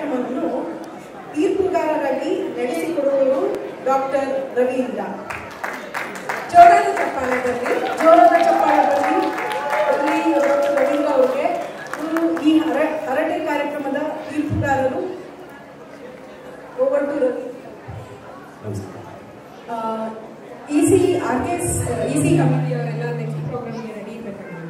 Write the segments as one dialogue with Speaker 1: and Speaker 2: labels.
Speaker 1: ಕಾರ್ಯಕ್ರಮವನ್ನು ತೀರ್ಪುಗಾರರಾಗಿ ನಡೆಸಿಕೊಡುವವರು ಡಾಕ್ಟರ್ ರವೀಂದ್ರ ಜೋರಾದ ಚಪ್ಪಾಳೆ ಬರಲಿ ಜೋರಾದ ಚಪ್ಪಾಳೆ ಬರಲಿ ಬರಲಿ ಡಾಕ್ಟರ್ ರವೀಂದ್ರ ಅವರಿಗೆ ಇವರು ಈ ಹರ ಹರಟೆ ಕಾರ್ಯಕ್ರಮದ ತೀರ್ಪುಗಾರರು over to Ravi EC R K S EC ಕಮಿಟಿಯವರೆಲ್ಲ ನೆಕ್ಸ್ಟ್ ಪ್ರೋಗ್ರಾಮ್ಗೆ ರೆಡಿ ಇರಬೇಕಾಗಿದೆ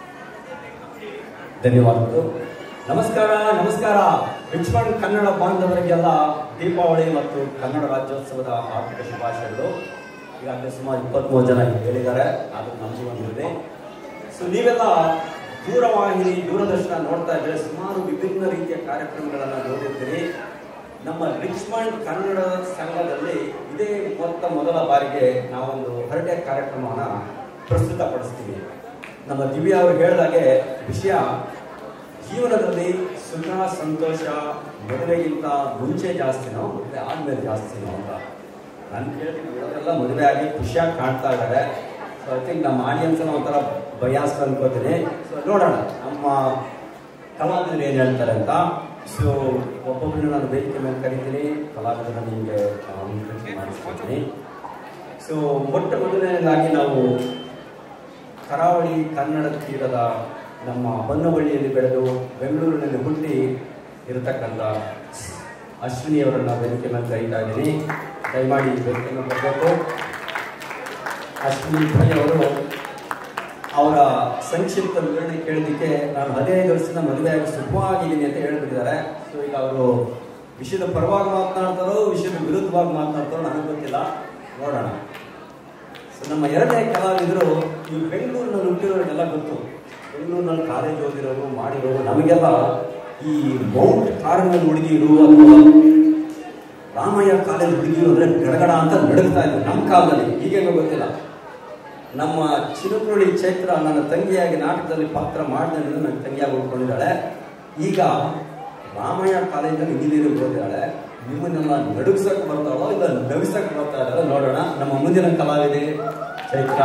Speaker 2: ಧನ್ಯವಾದಗಳು ನಮಸ್ಕಾರ ನಮಸ್ಕಾರ ರಿಚ್ಮಂಡ್ ಕನ್ನಡ ಬಾಂಧವರಿಗೆಲ್ಲ ದೀಪಾವಳಿ ಮತ್ತು ಕನ್ನಡ ರಾಜ್ಯೋತ್ಸವದ ಆರ್ಥಿಕ ಶುಭಾಶಯಗಳು ಈಗಾಗಲೇ ಸುಮಾರು ಇಪ್ಪತ್ಮೂರು ಜನ ಹೇಳಿದ್ದಾರೆ ಅದು ನಮಗೂ ಒಂದಿದೆ ಸೊ ನೀವೆಲ್ಲ ದೂರವಾಹಿನಿ ದೂರದರ್ಶನ ನೋಡ್ತಾ ಇದ್ರೆ ಸುಮಾರು ವಿಭಿನ್ನ ರೀತಿಯ ಕಾರ್ಯಕ್ರಮಗಳನ್ನು ನೋಡಿರ್ತೀರಿ ನಮ್ಮ ರಿಚ್ಮಂಡ್ ಕನ್ನಡ ಸಂಘದಲ್ಲಿ ಇದೇ ಮೊತ್ತ ಮೊದಲ ಬಾರಿಗೆ ನಾವೊಂದು ಹರಟೆ ಕಾರ್ಯಕ್ರಮವನ್ನು ಪ್ರಸ್ತುತಪಡಿಸ್ತೀವಿ ನಮ್ಮ ದಿವ್ಯಾ ಅವರು ಹೇಳಿದಾಗೆ ವಿಷಯ ಜೀವನದಲ್ಲಿ ಸುಖ ಸಂತೋಷ ಮದುವೆಗಿಂತ ಮುಂಚೆ ಜಾಸ್ತಿನೋ ಮದುವೆ ಆದ್ಮೇಲೆ ಜಾಸ್ತಿನೋ ಅಂತ ನಾನು ಕೇಳ್ತೀನಿ ಇವರೆಲ್ಲ ಮದುವೆ ಆಗಿ ಖುಷಿಯಾಗಿ ಕಾಣ್ತಾ ಇದ್ದಾರೆ ಸೊ ಐ ಥಿಂಕ್ ನಮ್ಮ ಆಡಿಯನ್ಸ್ ಒಂಥರ ಬಯಾಸ್ ಅನ್ಕೋತೀನಿ ಸೊ ನೋಡೋಣ ನಮ್ಮ ಕಲಾವಿದರು ಏನು ಹೇಳ್ತಾರೆ ಅಂತ ಸೊ ಒಬ್ಬೊಬ್ಬರನ್ನ ನಾನು ವೇದಿಕೆ ಮೇಲೆ ಕರಿತೀನಿ ಕಲಾವಿದರನ್ನ ನಿಮಗೆ ಮಾಡಿಸ್ಕೊಡ್ತೀನಿ ಸೊ ಮೊಟ್ಟ ಮೊದಲನೇದಾಗಿ ನಾವು ಕರಾವಳಿ ಕನ್ನಡ ತೀರದ ನಮ್ಮ ಹೊನ್ನವಳ್ಳಿಯಲ್ಲಿ ಬೆಳೆದು ಬೆಂಗಳೂರಿನಲ್ಲಿ ಹುಟ್ಟಿ ಇರತಕ್ಕಂಥ ಅಶ್ವಿನಿ ಅವರನ್ನ ವೇದಿಕೆ ಮೇಲೆ ಕರೀತಾ ಇದ್ದೀನಿ ದಯಮಾಡಿ ವೇದಿಕೆ ಮೇಲೆ ಬರಬೇಕು ಅಶ್ವಿನಿ ಭೈ ಅವರು ಅವರ ಸಂಕ್ಷಿಪ್ತ ವಿವರಣೆ ಕೇಳೋದಕ್ಕೆ ನಾನು ಹದಿನೈದು ವರ್ಷದಿಂದ ಮದುವೆಯಾಗಿ ಸುಖವಾಗಿದ್ದೀನಿ ಅಂತ ಹೇಳ್ಬಿಟ್ಟಿದ್ದಾರೆ ಸೊ ಈಗ ಅವರು ವಿಷಯದ ಪರವಾಗಿ ಮಾತನಾಡ್ತಾರೋ ವಿಷಯದ ವಿರುದ್ಧವಾಗಿ ಮಾತನಾಡ್ತಾರೋ ನನಗೆ ಗೊತ್ತಿಲ್ಲ ನೋಡೋಣ ಸೊ ನಮ್ಮ ಎರಡನೇ ಕಲಾವಿದರು ಈ ಬೆಂಗಳೂರಿನಲ್ಲಿ ಹುಟ್ಟಿರೋರಿಗೆಲ್ಲ ಗೊತ್ತು ಬೆಂಗಳೂರಿನಲ್ಲಿ ಕಾಲೇಜ್ ಓದಿರೋರು ಮಾಡಿರೋರು ನಮಗೆಲ್ಲ ಈ ಮೌಂಟ್ ಕಾರ್ಮಲ್ ಹುಡುಗಿರು ಅಥವಾ ರಾಮಯ್ಯ ಕಾಲೇಜ್ ಹುಡುಗಿರು ಅಂದ್ರೆ ಗಡಗಡ ಅಂತ ನಡುಗ್ತಾ ಇದ್ರು ನಮ್ಮ ಕಾಲದಲ್ಲಿ ಈಗೇನೋ ಗೊತ್ತಿಲ್ಲ ನಮ್ಮ ಚಿರುಕುರುಳಿ ಚೈತ್ರ ನನ್ನ ತಂಗಿಯಾಗಿ ನಾಟಕದಲ್ಲಿ ಪಾತ್ರ ಮಾಡಿದ್ರೆ ನನ್ನ ತಂಗಿಯಾಗಿ ಉಳ್ಕೊಂಡಿದ್ದಾಳೆ ಈಗ ರಾಮಯ್ಯ ಕಾಲೇಜಲ್ಲಿ ಇಂಜಿನಿಯರಿಂಗ್ ಓದಿದ್ದಾಳೆ ನಿಮ್ಮನ್ನೆಲ್ಲ ನಡುಗ್ಸಕ್ ಬರ್ತಾಳೋ ಇಲ್ಲ ನಗಿಸಕ್ ಬರ್ತಾ ಇದ್ದಾಳೆ ನೋಡೋಣ ನಮ್ಮ ಮುಂದಿನ ಕಲಾವಿದೆ ಚೈತ್ರ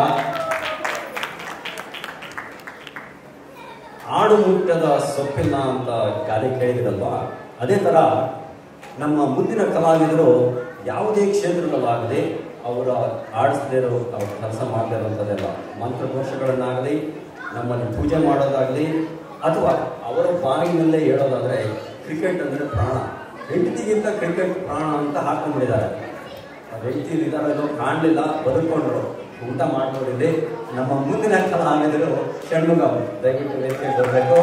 Speaker 2: ಆಡು ಮುಟ್ಟದ ಸೊಪ್ಪಿಲ್ಲ ಅಂತ ಗಾದೆ ಕೇಳಿದಿರಲ್ವಾ ಅದೇ ತರ ನಮ್ಮ ಮುಂದಿನ ಕಲಾವಿದರು ಯಾವುದೇ ಕ್ಷೇತ್ರದಲ್ಲಾಗಲಿ ಅವರ ಆಡಿಸದೇ ಇರೋ ಅವ್ರ ಕೆಲಸ ಮಾಡದೇ ಇರೋಂಥದ್ದೆಲ್ಲ ಮಂತ್ರದೋಷಗಳನ್ನಾಗಲಿ ನಮ್ಮಲ್ಲಿ ಪೂಜೆ ಮಾಡೋದಾಗಲಿ ಅಥವಾ ಅವರ ಬಾಯಿನಲ್ಲೇ ಹೇಳೋದಾದ್ರೆ ಕ್ರಿಕೆಟ್ ಅಂದರೆ ಪ್ರಾಣ ಹೆಂಡತಿಗಿಂತ ಕ್ರಿಕೆಟ್ ಪ್ರಾಣ ಅಂತ ಹಾಕೊಂಡ್ಬಿಟ್ಟಿದ್ದಾರೆ ಹೆಂಡತಿ ಇದಾರೋ ಕಾಣಲಿಲ್ಲ ಬದುಕೊಂಡ್ರು ಊಟ ಮಾಡ್ಕೊಂಡಿದ್ದೆ ನಮ್ಮ ಮುಂದಿನ ಕಲಾವಿದರು ಷಣ್ಮುಗ ಅವರು. ದಯವಿಟ್ಟು ವೇದಿಕೆ ಬರಬೇಕು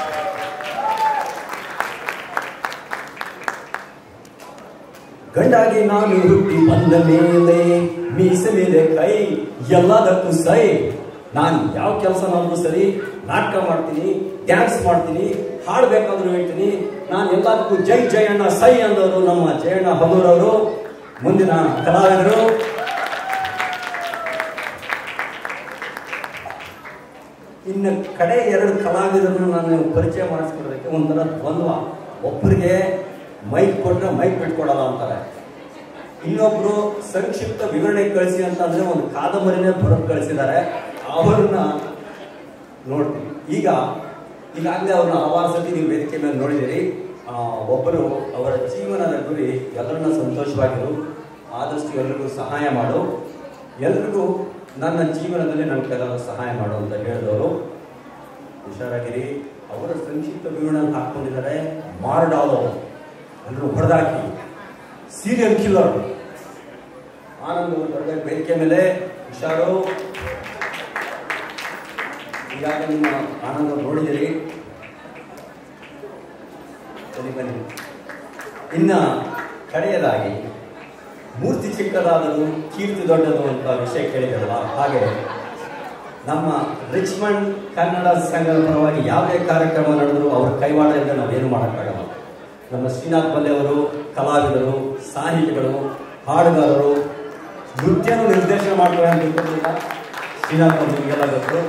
Speaker 2: ಗಂಡಾಗಿ ನಾನು ಹುಟ್ಟಿ ಬಂದ ಮೇಲೆ ಮೀಸಲಿದೆ ಕೈ ಎಲ್ಲದಕ್ಕೂ ಸೈ ನಾನು ಯಾವ ಕೆಲಸನಾದ್ರೂ ಸರಿ ನಾಟಕ ಮಾಡ್ತೀನಿ ಡ್ಯಾನ್ಸ್ ಮಾಡ್ತೀನಿ ಹಾಡ್ಬೇಕಾದ್ರೂ ಹೇಳ್ತೀನಿ ನಾನು ಎಲ್ಲದಕ್ಕೂ ಜೈ ಜಯಣ್ಣ ಸೈ ಅಂದವರು ನಮ್ಮ ಜಯಣ್ಣ ಹದೂರವರು ಮುಂದಿನ ಕಲಾವಿದರು ಇನ್ನು ಕಡೆ ಎರಡು ಕಲಾವಿದರನ್ನು ನಾನು ಪರಿಚಯ ಮಾಡಿಸ್ಕೊಡೋದಕ್ಕೆ ಒಂಥರ ದ್ವಂದ್ವ ಒಬ್ಬರಿಗೆ ಮೈಕ್ ಕೊಟ್ಟರೆ ಮೈಕ್ ಬಿಟ್ಕೊಡಲ್ಲ ಅಂತಾರೆ ಇನ್ನೊಬ್ರು ಸಂಕ್ಷಿಪ್ತ ವಿವರಣೆ ಕಳಿಸಿ ಅಂತ ಅಂದ್ರೆ ಒಂದು ಕಾದಂಬರಿನೇ ಬರೆದು ಕಳಿಸಿದ್ದಾರೆ ಅವರನ್ನ ನೋಡ್ತೀವಿ ಈಗ ಈಗಾಗಲೇ ಅವ್ರನ್ನ ಹಲವಾರು ಸತಿ ನೀವು ವೇದಿಕೆ ಮೇಲೆ ನೋಡಿದಿರಿ ಆ, ಒಬ್ಬರು ಅವರ ಜೀವನದ ಗುರಿ ಎಲ್ಲರನ್ನ ಸಂತೋಷವಾಗಿರು ಆದಷ್ಟು ಎಲ್ರಿಗೂ ಸಹಾಯ ಮಾಡು ಎಲ್ರಿಗೂ ನನ್ನ ಜೀವನದಲ್ಲಿ ನನ್ನ ಕೆಲವು ಸಹಾಯ ಮಾಡು ಅಂತ ಹೇಳಿದವರು ಹುಷಾರಾಗಿರಿ ಅವರ ಸಂಕ್ಷಿಪ್ತ ವಿವರಣೆ ಹಾಕೊಂಡಿದ್ದಾರೆ ಮಾರ್ಡಾಲೋ ಎಲ್ಲರೂ ಹೊಡೆದಾಕಿ ಸೀರಿಯಲ್ ಕಿಲ್ಲರ್ ಆನಂದ್ ಅವರು ಬರಬೇಕು ವೇದಿಕೆ ಮೇಲೆ ಹುಷಾರು ಈಗಾಗಲೇ ನಿಮ್ಮ ಆನಂದ್ ಅವ್ರು ನೋಡಿದಿರಿ ಬನ್ನಿ ಬನ್ನಿ ಇನ್ನ ಕಡೆಯದಾಗಿ ಮೂರ್ತಿ ಚಿಕ್ಕದಾದರೂ ಕೀರ್ತಿ ದೊಡ್ಡದು ಅಂತ ವಿಷಯ ಕೇಳಿದ್ರಲ್ಲ ಹಾಗೆ ನಮ್ಮ ರಿಚ್ಮಂಡ್ ಕನ್ನಡ ಸಂಘದ ಪರವಾಗಿ ಯಾವುದೇ ಕಾರ್ಯಕ್ರಮ ನಡೆದರೂ ಅವ್ರ ಕೈವಾಡ ಇಲ್ಲದೆ ನಾವೇನು ಮಾಡೋಕ್ಕಾಗಲ್ಲ ನಮ್ಮ ಶ್ರೀನಾಥ್ ಬಲ್ಲೆ ಅವರು ಕಲಾವಿದರು ಸಾಹಿತಿಗಳು ಹಾಡುಗಾರರು ನೃತ್ಯನೂ ನಿರ್ದೇಶನ ಮಾಡ್ತಾರೆ ಅಂತ ತಿಳ್ಕೊಂಡಿಲ್ಲ ಶ್ರೀನಾಥ್ ಅವರು ನಿಮಗೆಲ್ಲ ಗೊತ್ತು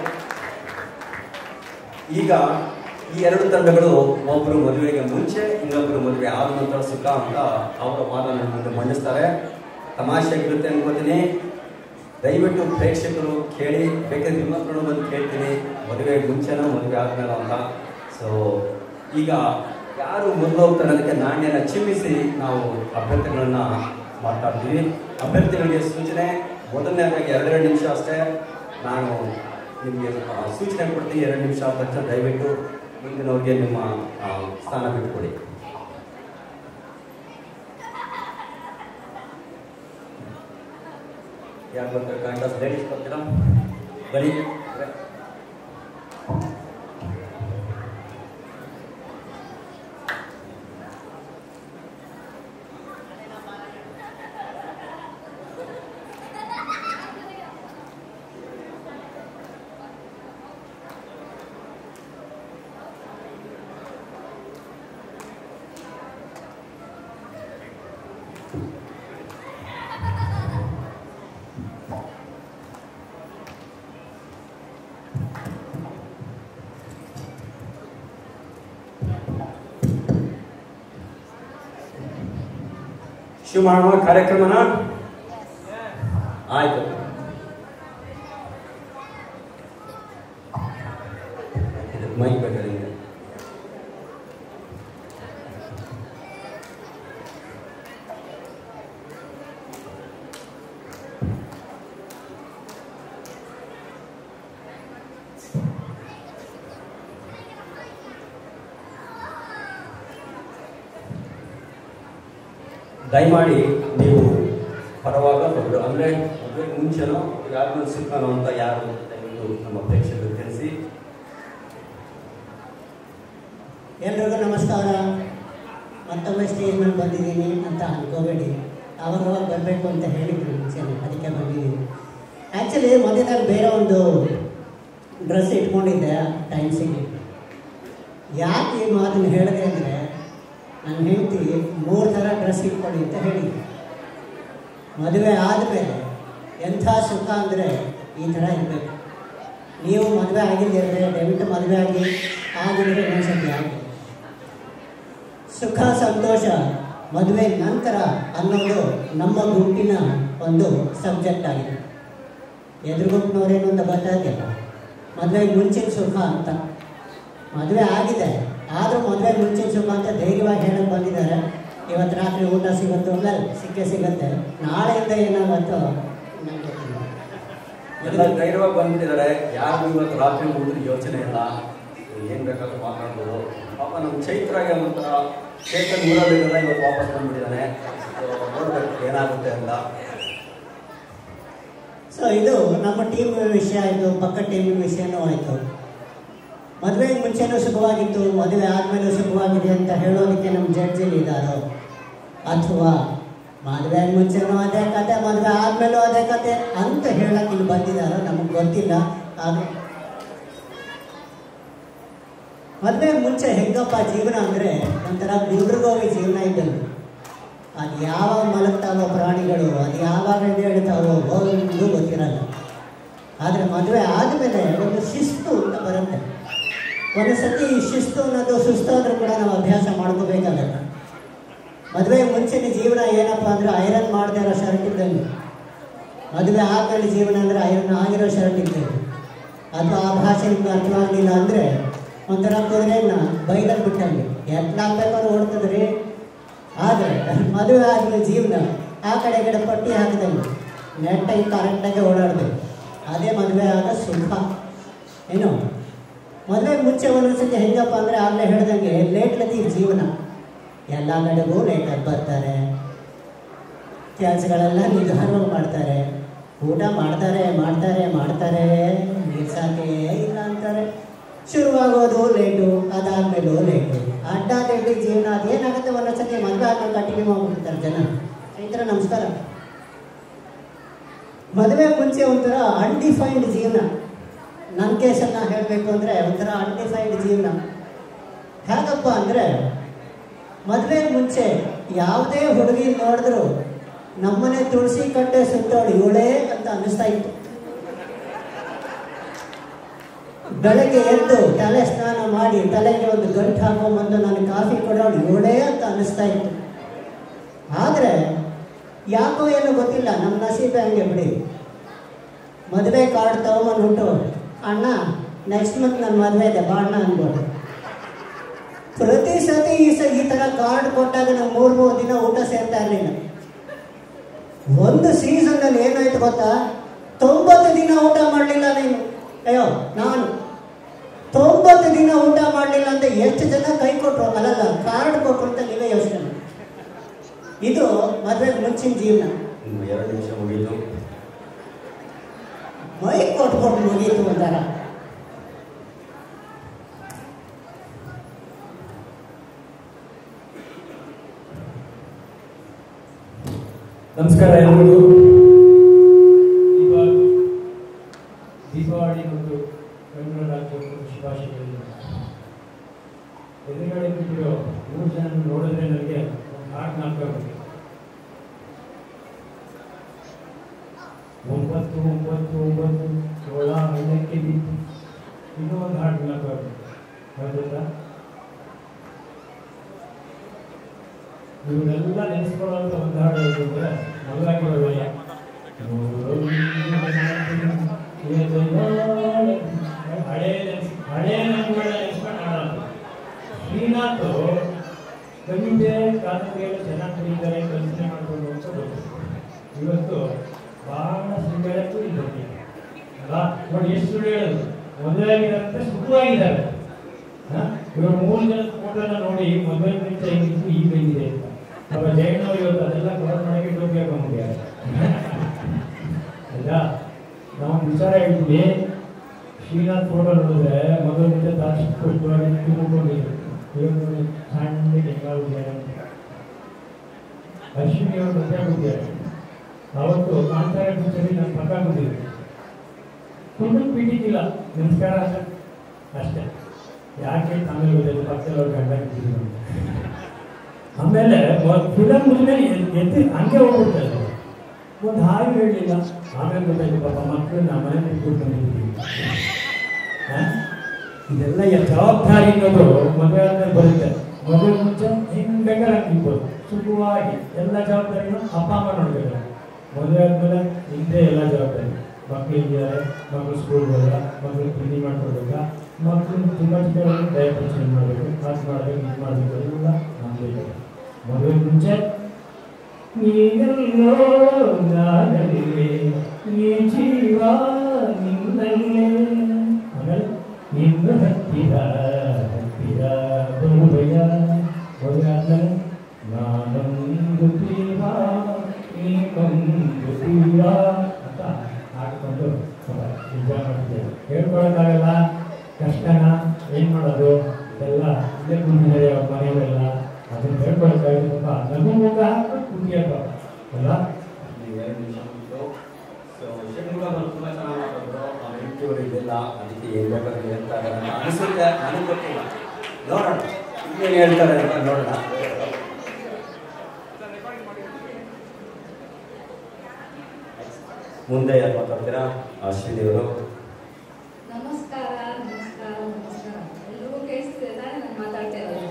Speaker 2: ಈಗ ಈ ಎರಡು ತಂಡಗಳು ಒಬ್ಬರು ಮದುವೆಗೆ ಮುಂಚೆ ಇನ್ನೊಬ್ಬರು ಮದುವೆ ಆದ ನಂತರ ಸುಖ ಅಂತ ಅವರ ವಾದನ ಮುಂದೆ ಮಂಡಿಸ್ತಾರೆ ತಮಾಷೆಗಿರುತ್ತೆ ಅನ್ಕೋತೀನಿ ದಯವಿಟ್ಟು ಪ್ರೇಕ್ಷಕರು ಕೇಳಿ ಬೇಕಾದ್ರೆ ನಿಮ್ಮ ಹತ್ರನೂ ಬಂದು ಕೇಳ್ತೀನಿ ಮದುವೆ ಮುಂಚೆನೋ ಮದುವೆ ಆದ್ಮೇಲೆ ಅಂತ ಸೊ ಈಗ ಯಾರು ಮೊದಲು ಹೋಗ್ತಾರೆ ಅದಕ್ಕೆ ನಾಣ್ಯನ ಚಿಮ್ಮಿಸಿ ನಾವು ಅಭ್ಯರ್ಥಿಗಳನ್ನ ಮಾತಾಡ್ತೀವಿ ಅಭ್ಯರ್ಥಿಗಳಿಗೆ ಸೂಚನೆ ಮೊದಲನೇದಾಗಿ ಎರಡೆರಡು ನಿಮಿಷ ಅಷ್ಟೇ ನಾನು ನಿಮಗೆ ಆ, ಸೂಚನೆ ಕೊಡ್ತೀನಿ ಎರಡು ನಿಮಿಷ ಆದ ತಕ್ಷಣ ದಯವಿಟ್ಟು ಮುಂದಿನವ್ರಿಗೆ ನಿಮ್ಮ ಆ, ಸ್ಥಾನ ಬಿಟ್ಕೊಡಿ ಯಾರು ಬರ್ತಾರೆ ಕಾಂಗ್ರೆಸ್ ಲೇಡೀಸ್ ಬರ್ತೀರಾ ಬರೀ ಶುರು ಮಾಡುವ ಕಾರ್ಯಕ್ರಮನ ಆಯ್ತು ಮೈಕ್ ಬೇಕಾದ್ರೆ ನಿಮ್ಗೆ. ದಯಮಾಡಿ ನೀವು ಪರವಾಗ ಒಬ್ಬರು ಅಂದರೆ ಮದುವೆ ಮುಂಚೆನೋ ಯಾರು ಸಿಕ್ಕನೋ ಅಂತ ಯಾರು ದಯವಿಟ್ಟು ನಮ್ಮ ಪ್ರೇಕ್ಷಕರು ತಿಳಿಸಿ
Speaker 3: ಎಲ್ರಿಗೂ ನಮಸ್ಕಾರ ಮತ್ತೊಮ್ಮೆ ಸ್ಟೇಜ್ ಮೇಲೆ ಬಂದಿದ್ದೀನಿ ಅಂತ ಅನ್ಕೋಬೇಡಿ ಅವಾಗ ಅವಾಗ ಬರಬೇಕು ಅಂತ ಹೇಳಿದ್ರು ಮುಂಚೆನೆ ಅದಕ್ಕೆ ಬಂದಿದ್ದೀನಿ ಆ್ಯಕ್ಚುಲಿ ಮಧ್ಯದಲ್ಲಿ ಬೇರೆ ಒಂದು ಡ್ರೆಸ್ ಇಟ್ಕೊಂಡಿದ್ದೆ ಟೈಮ್ ಸಿಗಿ ಯಾಕೆ ಈ ಮಾತನ್ನು ಹೇಳಿದೆ ಅಂದರೆ ನನ್ನ ಹೆಂಡತಿ ಮೂರು ಥರ ಡ್ರೆಸ್ ಇಟ್ಕೊಳ್ಳಿ ಅಂತ ಹೇಳಿದ್ದೆ ಮದುವೆ ಆದಮೇಲೆ ಎಂಥ ಸುಖ ಅಂದರೆ ಈ ಥರ ಇರಬೇಕು ನೀವು ಮದುವೆ ಆಗಿದ್ದಿದ್ರೆ ದಯವಿಟ್ಟು ಮದುವೆ ಆಗಿ ಆಗಿದ್ರೆ ಇನ್ನೊಂದ್ಸತಿ ಆಗಿ ಸುಖ ಸಂತೋಷ ಮದುವೆ ನಂತರ ಅನ್ನೋದು ನಮ್ಮ ಗುಂಪಿನ ಒಂದು ಸಬ್ಜೆಕ್ಟ್ ಆಗಿದೆ ಎದುರು ಗುಂಪಿನವರೇನು ಅಂತ ಗೊತ್ತಾಗಿಲ್ಲ ಮದುವೆಗೆ ಮುಂಚಿನ ಸುಖ ಅಂತ ಮದುವೆ ಆಗಿದೆ ಆದರೂ ಮದುವೆ ಮುಂಚಿನ ಸುಖ ಅಂತ ಧೈರ್ಯವಾಗಿ ಹೇಳಕ್ಕೆ ಬಂದಿದ್ದಾರೆ ಇವತ್ತು ರಾತ್ರಿ ಊಟ ಸಿಗುತ್ತೋ ಅಲ್ಲ ಸಿಕ್ಕೇ ಸಿಗುತ್ತೆ ನಾಳೆಯಿಂದ ಏನಾಗುತ್ತೋ ನಂಗೆ ಗೊತ್ತಿಲ್ಲ
Speaker 2: ಎಲ್ಲ ಧೈರ್ಯವಾಗಿ ಬಂದ್ಬಿಟ್ಟಿದ್ದಾರೆ ಯಾರು ಇವತ್ತು ರಾತ್ರಿ ಹೋದ್ರೆ ಯೋಚನೆ ಇಲ್ಲ ಏನ್ ಬೇಕಾದ್ರೂ ಮಾತಾಡ್ಬೋದು ಪಾಪ ನಮ್ಮ ಚೈತ್ರಾಗೆ ಒಂಥರ ಚೇತನ್ ಊರಲ್ಲಿರಲ್ಲ ಇವತ್ತು ವಾಪಸ್ ಬಂದ್ಬಿಟ್ಟಿದ್ದಾನೆ So, ನೋಡ್ಬೇಕು ಏನಾಗುತ್ತೆ ಅಂತ
Speaker 3: ಸೊ ಇದು ನಮ್ಮ ಟೀಮ್ ವಿಷಯ ಆಯಿತು ಪಕ್ಕ ಟೀಮಿನ ವಿಷಯನೂ ಆಯಿತು ಮದುವೆಗೆ ಮುಂಚೆನೂ ಸುಖವಾಗಿತ್ತು ಮದುವೆ ಆದಮೇಲೂ ಸುಖವಾಗಿದೆ ಅಂತ ಹೇಳೋದಕ್ಕೆ ನಮ್ಮ ಜಡ್ಜಲ್ಲಿ ಇದ್ದಾರೋ ಅಥವಾ ಮದುವೆ ಮುಂಚೆನೂ ಅದೇ ಕತೆ ಮದುವೆ ಆದಮೇಲೂ ಅದೇ ಕತೆ ಅಂತ ಹೇಳಕ್ಕೆ ಇಲ್ಲಿ ಬಂದಿದ್ದಾರೋ ನಮಗೆ ಗೊತ್ತಿಲ್ಲ ಆದರೆ ಮದುವೆ ಮುಂಚೆ ಹೆಂಗಪ್ಪ ಜೀವನ ಅಂದರೆ ಒಂಥರ ಗುಂಡ್ರಗೋವಿ ಜೀವನ ಇದ್ದಂಗೆ ಅದು ಯಾವಾಗ ಮಲಗ್ತಾವೋ ಪ್ರಾಣಿಗಳು ಅದು ಯಾವಾಗ ಎದ್ದೇಳ್ತಾವೋ ಒಂದು ಗೊತ್ತಿರಲ್ಲ ಆದರೆ ಮದುವೆ ಆದಮೇಲೆ ಒಂದು ಶಿಸ್ತು ಅಂತ ಬರುತ್ತೆ ಒಂದು ಸತಿ ಈ ಶಿಸ್ತು ಅನ್ನೋದು ಸುಸ್ತಾದ್ರೂ ಕೂಡ ನಾವು ಅಭ್ಯಾಸ ಮಾಡ್ಕೋಬೇಕಾಗತ್ತೆ ಮದುವೆ ಮುಂಚಿನ ಜೀವನ ಏನಪ್ಪ ಅಂದರೆ ಐರನ್ ಮಾಡದೇ ಇರೋ ಶರ್ಟ್ ಇದ್ದಂಗೆ ಮದುವೆ ಆದ್ಮೇಲೆ ಜೀವನ ಅಂದರೆ ಐರನ್ ಆಗಿರೋ ಶರ್ಟ್ ಇದ್ದಂಗೆ ಅಥವಾ ಆ ಭಾಷೆ ನಿಮ್ಗೆ ಅರ್ಥವಾಗಲಿಲ್ಲ ಅಂದರೆ ಒಂಥರ ಕುದುರೆನ ಬೈಲಲ್ಲಿ ಬಿಟ್ಟಂಗೆ ಎತ್ಲಾಗ್ಬೇಕಾದ್ರೆ ಓಡ್ತದ್ರಿ ಆದರೆ ಮದುವೆ ಆದ್ಮೇಲೆ ಜೀವನ ಆ ಕಡೆ ಈ ಕಡೆ ಪಟ್ಟಿ ಹಾಕಿದಂಗೆ ನೆಟ್ಟಾಗಿ ಕರೆಕ್ಟಾಗಿ ಓಡಾಡಬೇಕು ಅದೇ ಮದುವೆ ಆದ ಸುಖ ಏನು ಮದುವೆ ಮುಂಚೆ ಒಂದೊಂದ್ಸತಿ ಹೆಂಗಪ್ಪ ಅಂದರೆ ಆಗಲೇ ಹೇಳ್ದಂಗೆ ಲೇಟ್ ಲತಿ ಜೀವನ ಎಲ್ಲ ಕಡೆಗೂ ಲೇಟಾಗಿ ಬರ್ತಾರೆ ಕೆಲಸಗಳೆಲ್ಲ ನಿಧಾನವಾಗಿ ಮಾಡ್ತಾರೆ ಊಟ ಮಾಡ್ತಾರೆ ಮಾಡ್ತಾರೆ ಮಾಡ್ತಾರೆ ನೀರು ಸಾಕೆ ಇಲ್ಲ ಅಂತಾರೆ ಶುರುವಾಗೋದು ಲೇಟು ಅದಾದ್ಮೇಲೂ ಲೇಟು ಅಡ್ಡ ಲೇಟು ಜೀವನ ಅದೇನಾಗುತ್ತೆ ಒಂದೊಂದ್ಸತಿ ಮದುವೆ ಆದ್ಮೇಲೆ ಕಂಟಿನ್ಯೂ ಮಾಡ್ಬಿಡ್ತಾರೆ ಜನ ರೈತರ ನಮಸ್ಕಾರ ಮದುವೆ ಮುಂಚೆ ಒಂಥರ ಅನ್ಡಿಫೈನ್ಡ್ ಜೀವನ ನನ್ನ ಕೇಸನ್ನ ಹೇಳಬೇಕು ಅಂದರೆ ಒಂಥರ ಅನ್ಡಿಫೈನ್ಡ್ ಜೀವನ ಹೇಗಪ್ಪ ಅಂದರೆ ಮದುವೆ ಮುಂಚೆ ಯಾವುದೇ ಹುಡುಗಿ ನೋಡಿದ್ರು ನಮ್ಮನೆ ತುಳಸಿ ಕಟ್ಟೆ ಸುತ್ತೋಳು ಇವಳೇ ಅಂತ ಅನ್ನಿಸ್ತಾ ಇತ್ತು ಬೆಳಗ್ಗೆ ಎದ್ದು ತಲೆ ಸ್ನಾನ ಮಾಡಿ ತಲೆಗೆ ಒಂದು ಗಂಟು ಹಾಕೊಂಬಂದು ನಾನು ಕಾಫಿ ಕೊಡೋಳು ಇವಳೇ ಅಂತ ಅನ್ನಿಸ್ತಾ ಇತ್ತು ಆದರೆ ಯಾಕೋ ಏನೋ ಗೊತ್ತಿಲ್ಲ ನಮ್ಮ ನಸೀಬೆ ಹಂಗೆ ಬಿಡಿ ಮದುವೆ ಕಾರ್ಡ್ ತಗೊಂಬಂದ್ಬಿಟ್ಟು ಅಣ್ಣ ನೆಕ್ಸ್ಟ್ ಮಂತ್ ನನ್ನ ಮದುವೆ ಇದೆ ಬಾ ಅಣ್ಣ ಅನ್ಬೋದು ಪ್ರತಿ ಸತಿ ಈ ಸ ಈ ತರ ಕಾರ್ಡ್ ಕೊಟ್ಟಾಗ ನಾವು ಮೂರ್ ಮೂರು ದಿನ ಊಟ ಸೇರ್ತಾ ಇರಲಿಲ್ಲ ಒಂದು ಸೀಸನ್ ಅಲ್ಲಿ ಏನಾಯ್ತು ಗೊತ್ತಾ ತೊಂಬತ್ತು ದಿನ ಊಟ ಮಾಡಲಿಲ್ಲ ನೀನು ಅಯ್ಯೋ ನಾನು ತೊಂಬತ್ತು ದಿನ ಊಟ ಮಾಡಲಿಲ್ಲ ಅಂತ ಎಷ್ಟು ಜನ ಕೈ ಕೊಟ್ರು ಅಲ್ಲಲ್ಲ ಕಾರ್ಡ್ ಕೊಟ್ರು ಅಂತ ನೀವೇ ಯೋಚನೆ ಮಾಡಿ. ಇದು ಮದುವೆಗೆ ಮುಂಚಿನ ಜೀವನ
Speaker 2: ಇನ್ನು ಎರಡು ನಿಮಿಷ ಮುಗೀತು
Speaker 3: ಮೈಕ್ ಕೊಟ್ಬಿಟ್ಟು ಮುಗೀತು ಒಂಥರ
Speaker 4: ನಮಸ್ಕಾರ ಎಲ್ಲರಿಗೂ ದೀಪಾವಳಿ ದೀಪಾವಳಿ ಮತ್ತು ಕನ್ನಡ ರಾಜ್ಯೋತ್ಸವ ಶುಭಾಶಯಗಳು ಎದುರುಗಡೆ ಕೂತಿರೋ ಮೂರು ಜನ ನೋಡಿದ್ರೆ ನನಗೆ ಒಂದು ಹಾಡು ನಾಲ್ಕು ಒಂಬತ್ತು ಒಂಬತ್ತು ಒಂಬತ್ತು ಏಳ ಹನ್ನಕ್ಕೆ ಬಿತ್ತು ಇನ್ನೂ ಒಂದು ಹಾಡು ನಾಲ್ಕು ಹೌದಾ ಇವನ್ನೆಲ್ಲ ನೆನೆಸ್ಕೊಳ್ಳುವಂತ ಒಂದು ಹಾಡು ಯಾವುದು ಅಂದ್ರೆ ಮಲ್ಲಾಗಿ ಬರುವಯ್ಯ ಹಳೆ ನೆನ್ಸ್- ಹಳೆ ನೆನಪುಗಳನ್ನ ನೆನೆಸ್ಕೊಂಡು ಹಾಡೋದು ಶ್ರೀನಾಥ್ ಕವಿತೆ ಕಾದಂಬರಿಗಳು ಚೆನ್ನಾಗಿ ಬರೀತಾರೆ ಕಲ್ಪನೆ ಮಾಡ್ಕೊಂಡು ಅಂತ ಗೊತ್ತು. ಇವತ್ತು ಬಹಳ ಸುಳ್ಳೆಳಕ್ಕೂ ಇದ್ದಾರೆ ಅಲ್ಲ ನೋಡಿ ಎಷ್ಟು ಸುಳ್ಳು ಹೇಳೋದು ಮದುವೆ ಆಗಿದ್ದಾರೆ ಸುಖವಾಗಿದ್ದಾರೆ ಇವರು ಮೂರು ಜನ ಫೋಟೋನ ನೋಡಿ ಮದುವೆ ಮುಂಚೆ ಹೆಂಗಿತ್ತು ಈಗ ಹೆಂಗಿದೆ ಅಂತ ಅವಾಗ ಜಯಣ್ಣವ್ರು ಇವತ್ತು ಅದೆಲ್ಲ ಕವರ್ ಮಾಡಕ್ಕೆ ಟೋಪಿ ಹಾಕೊಂಡ್ಬಿಟ್ಟಿದ್ದಾರೆ ಆಯ್ತಾ ನಾವು ವಿಚಾರ ಹೇಳ್ತೀವಿ ಶ್ರೀನಾಥ್ ಫೋಟೋ ನೋಡಿದ್ರೆ ಮದುವೆ ಮುಂಚೆ ತಾಶಿ ಪುಷ್ಟವಾಗಿ ತುಂಬಿಕೊಂಡಿದ್ರು ಇವತ್ತು ನೋಡಿ ಸಣ್ಣಗೆ ಹೆಂಗಾಗಿದ್ದಾರೆ ಅಂತ ಅಶ್ವಿನಿ ಅವರು ಮದುವೆ ಆಗಿದ್ದಾರೆ ಅವತ್ತು ಕಾಂತಾರ ಪಿಕ್ಚರಿ ನನ್ನ ಪಕ್ಕ ಕೂತಿದ್ರು ಕುಟುಂಬ ಬಿಟ್ಟಿದ್ದಿಲ್ಲ ನಮಸ್ಕಾರ ಅಂತ ಅಷ್ಟೇ ಯಾಕೆ ಆಮೇಲೆ ಗೊತ್ತಾಯ್ತು ಪಕ್ಕದಲ್ಲಿ ಅವ್ರು ಗಂಡ ಇಟ್ಟಿದ್ರು ಅಂತ. ಆಮೇಲೆ ಫಿಲಮ್ ಮುಗಿದ್ಮೇಲೆ ಎತ್ತಿ ಹಂಗೆ ಹೋಗ್ಬಿಡ್ತಾರೆ ಒಂದು ಹಾಗೆ ಹೇಳಲಿಲ್ಲ ಆಮೇಲೆ ಗೊತ್ತಾಯ್ತು ಪಾಪ ಮಕ್ಕಳು ನಮ್ಮ ಮನೆ ಬಿಟ್ಬಿಟ್ಟು ಬಂದಿದ್ದೀವಿ ಹ? ಇದೆಲ್ಲ ಯ- ಜವಾಬ್ದಾರಿ ಅನ್ನೋದು ಮದುವೆ ಆದ್ಮೇಲೆ ಬರುತ್ತೆ ಮದುವೆ ಮುಂಚೆ ಹೆಂಗ್ ಬೇಕಾದ್ರೆ ಹಂಗೆ ಇರ್ಬೋದು ಸುಖವಾಗಿ ಎಲ್ಲ ಜವಾಬ್ದಾರಿನೂ ಅಪ್ಪ ಅಮ್ಮ ನೋಡ್ಬೇಕು ಮದುವೆ ಆದ್ಮೇಲೆ ಹಿಂದೆ ಎಲ್ಲ ಜವಾಬ್ದಾರಿ ಮಕ್ಳು ಇದ್ದಾರೆ ಮಕ್ಕಳು ಸ್ಕೂಲ್ ಹೋಗ ಮಕ್ಕಳು ತಿಂಡಿ ಮಾಡ್ಕೊಡ್ಬೇಕಾ ಮಕ್ಕಳು ತುಂಬ ಚಿಕ್ಕ ಡೈಪರ್ ಚೇಂಜ್ ಮಾಡಬೇಕು ಅದು ಮಾಡಬೇಕು ಇದು ಮಾಡಬೇಕು ಎಲ್ಲ ನಮ್ದು ಮದುವೆ ಮುಂಚೆ ನೀನೆಲ್ಲೋ ನಾನಲ್ಲಿವೆ ನೀ ಜೀವ ನಿನ್ನಲ್ಲೇ ಆಮೇಲೆ ನಿನ್ನ ಹತ್ತಿರ ಹತ್ತಿರ ಬರುವೆಯ ಮದುವೆ ಆದ್ಮೇಲೆ ನಾನೊಂದು ತೀರ ನೀನೊಂದು ತೀರ ಅಂತ ಹಾಡ್ಕೊಂಡು ಎಂಜಾಯ್ ಮಾಡ್ತಿದ್ದೇವೆ ಹೇಳ್ಕೊಳಕ್ಕಾಗಲ್ಲ ಕಷ್ಟನ ಏನ್ ಮಾಡೋದು ಎಲ್ಲ ಇಲ್ಲೇ ಕೂತಿದ್ದಾರೆ ಅವ್ರ ಮನೆಯವರೆಲ್ಲ ಅದನ್ನ ಹೇಳ್ಕೊಳಕ್ಕಾಗಲ್ಲ ಪಾಪ ನಮಗೂ ಮುಖ ಹಾಕ್ಬಿಟ್ಟು ಕೂತಿಯಪ್ಪ ಅಲ್ಲ
Speaker 2: ಇನ್ನು ಎರಡು ನಿಮಿಷ ಮುಗೀತು ಸೊ ಷಣ್ಮುಖ ಅವರು ತುಂಬ ಚೆನ್ನಾಗಿ ಮಾತಾಡಿದ್ರು ಅವ್ರ ಹೆಂಡತಿಯವರು ಇದೆಲ್ಲ ಅದಕ್ಕೆ ಏನು ಬೇಕಾದ್ರೆ ಹೇಳ್ತಾರೆ ಅಂತ ಅನಿಸುತ್ತೆ ನನಗೆ ಗೊತ್ತಿಲ್ಲ ನೋಡೋಣ ಏನು ಹೇಳ್ತಾರೆ ಅಂತ ನೋಡೋಣ ಮುಂದೆ ಯಾರು ಮಾತಾಡ್ತೀರಾ ಅಶ್ವಿನಿ ಅವರು
Speaker 1: ನಮಸ್ಕಾರ ನಮಸ್ಕಾರ ನಮಸ್ಕಾರ ಎಲ್ಲರಿಗೂ ಕೇಳಿಸ್ತಿದೆ ತಾನೇ ನಾನು ಮಾತಾಡ್ತಾ ಇರೋದು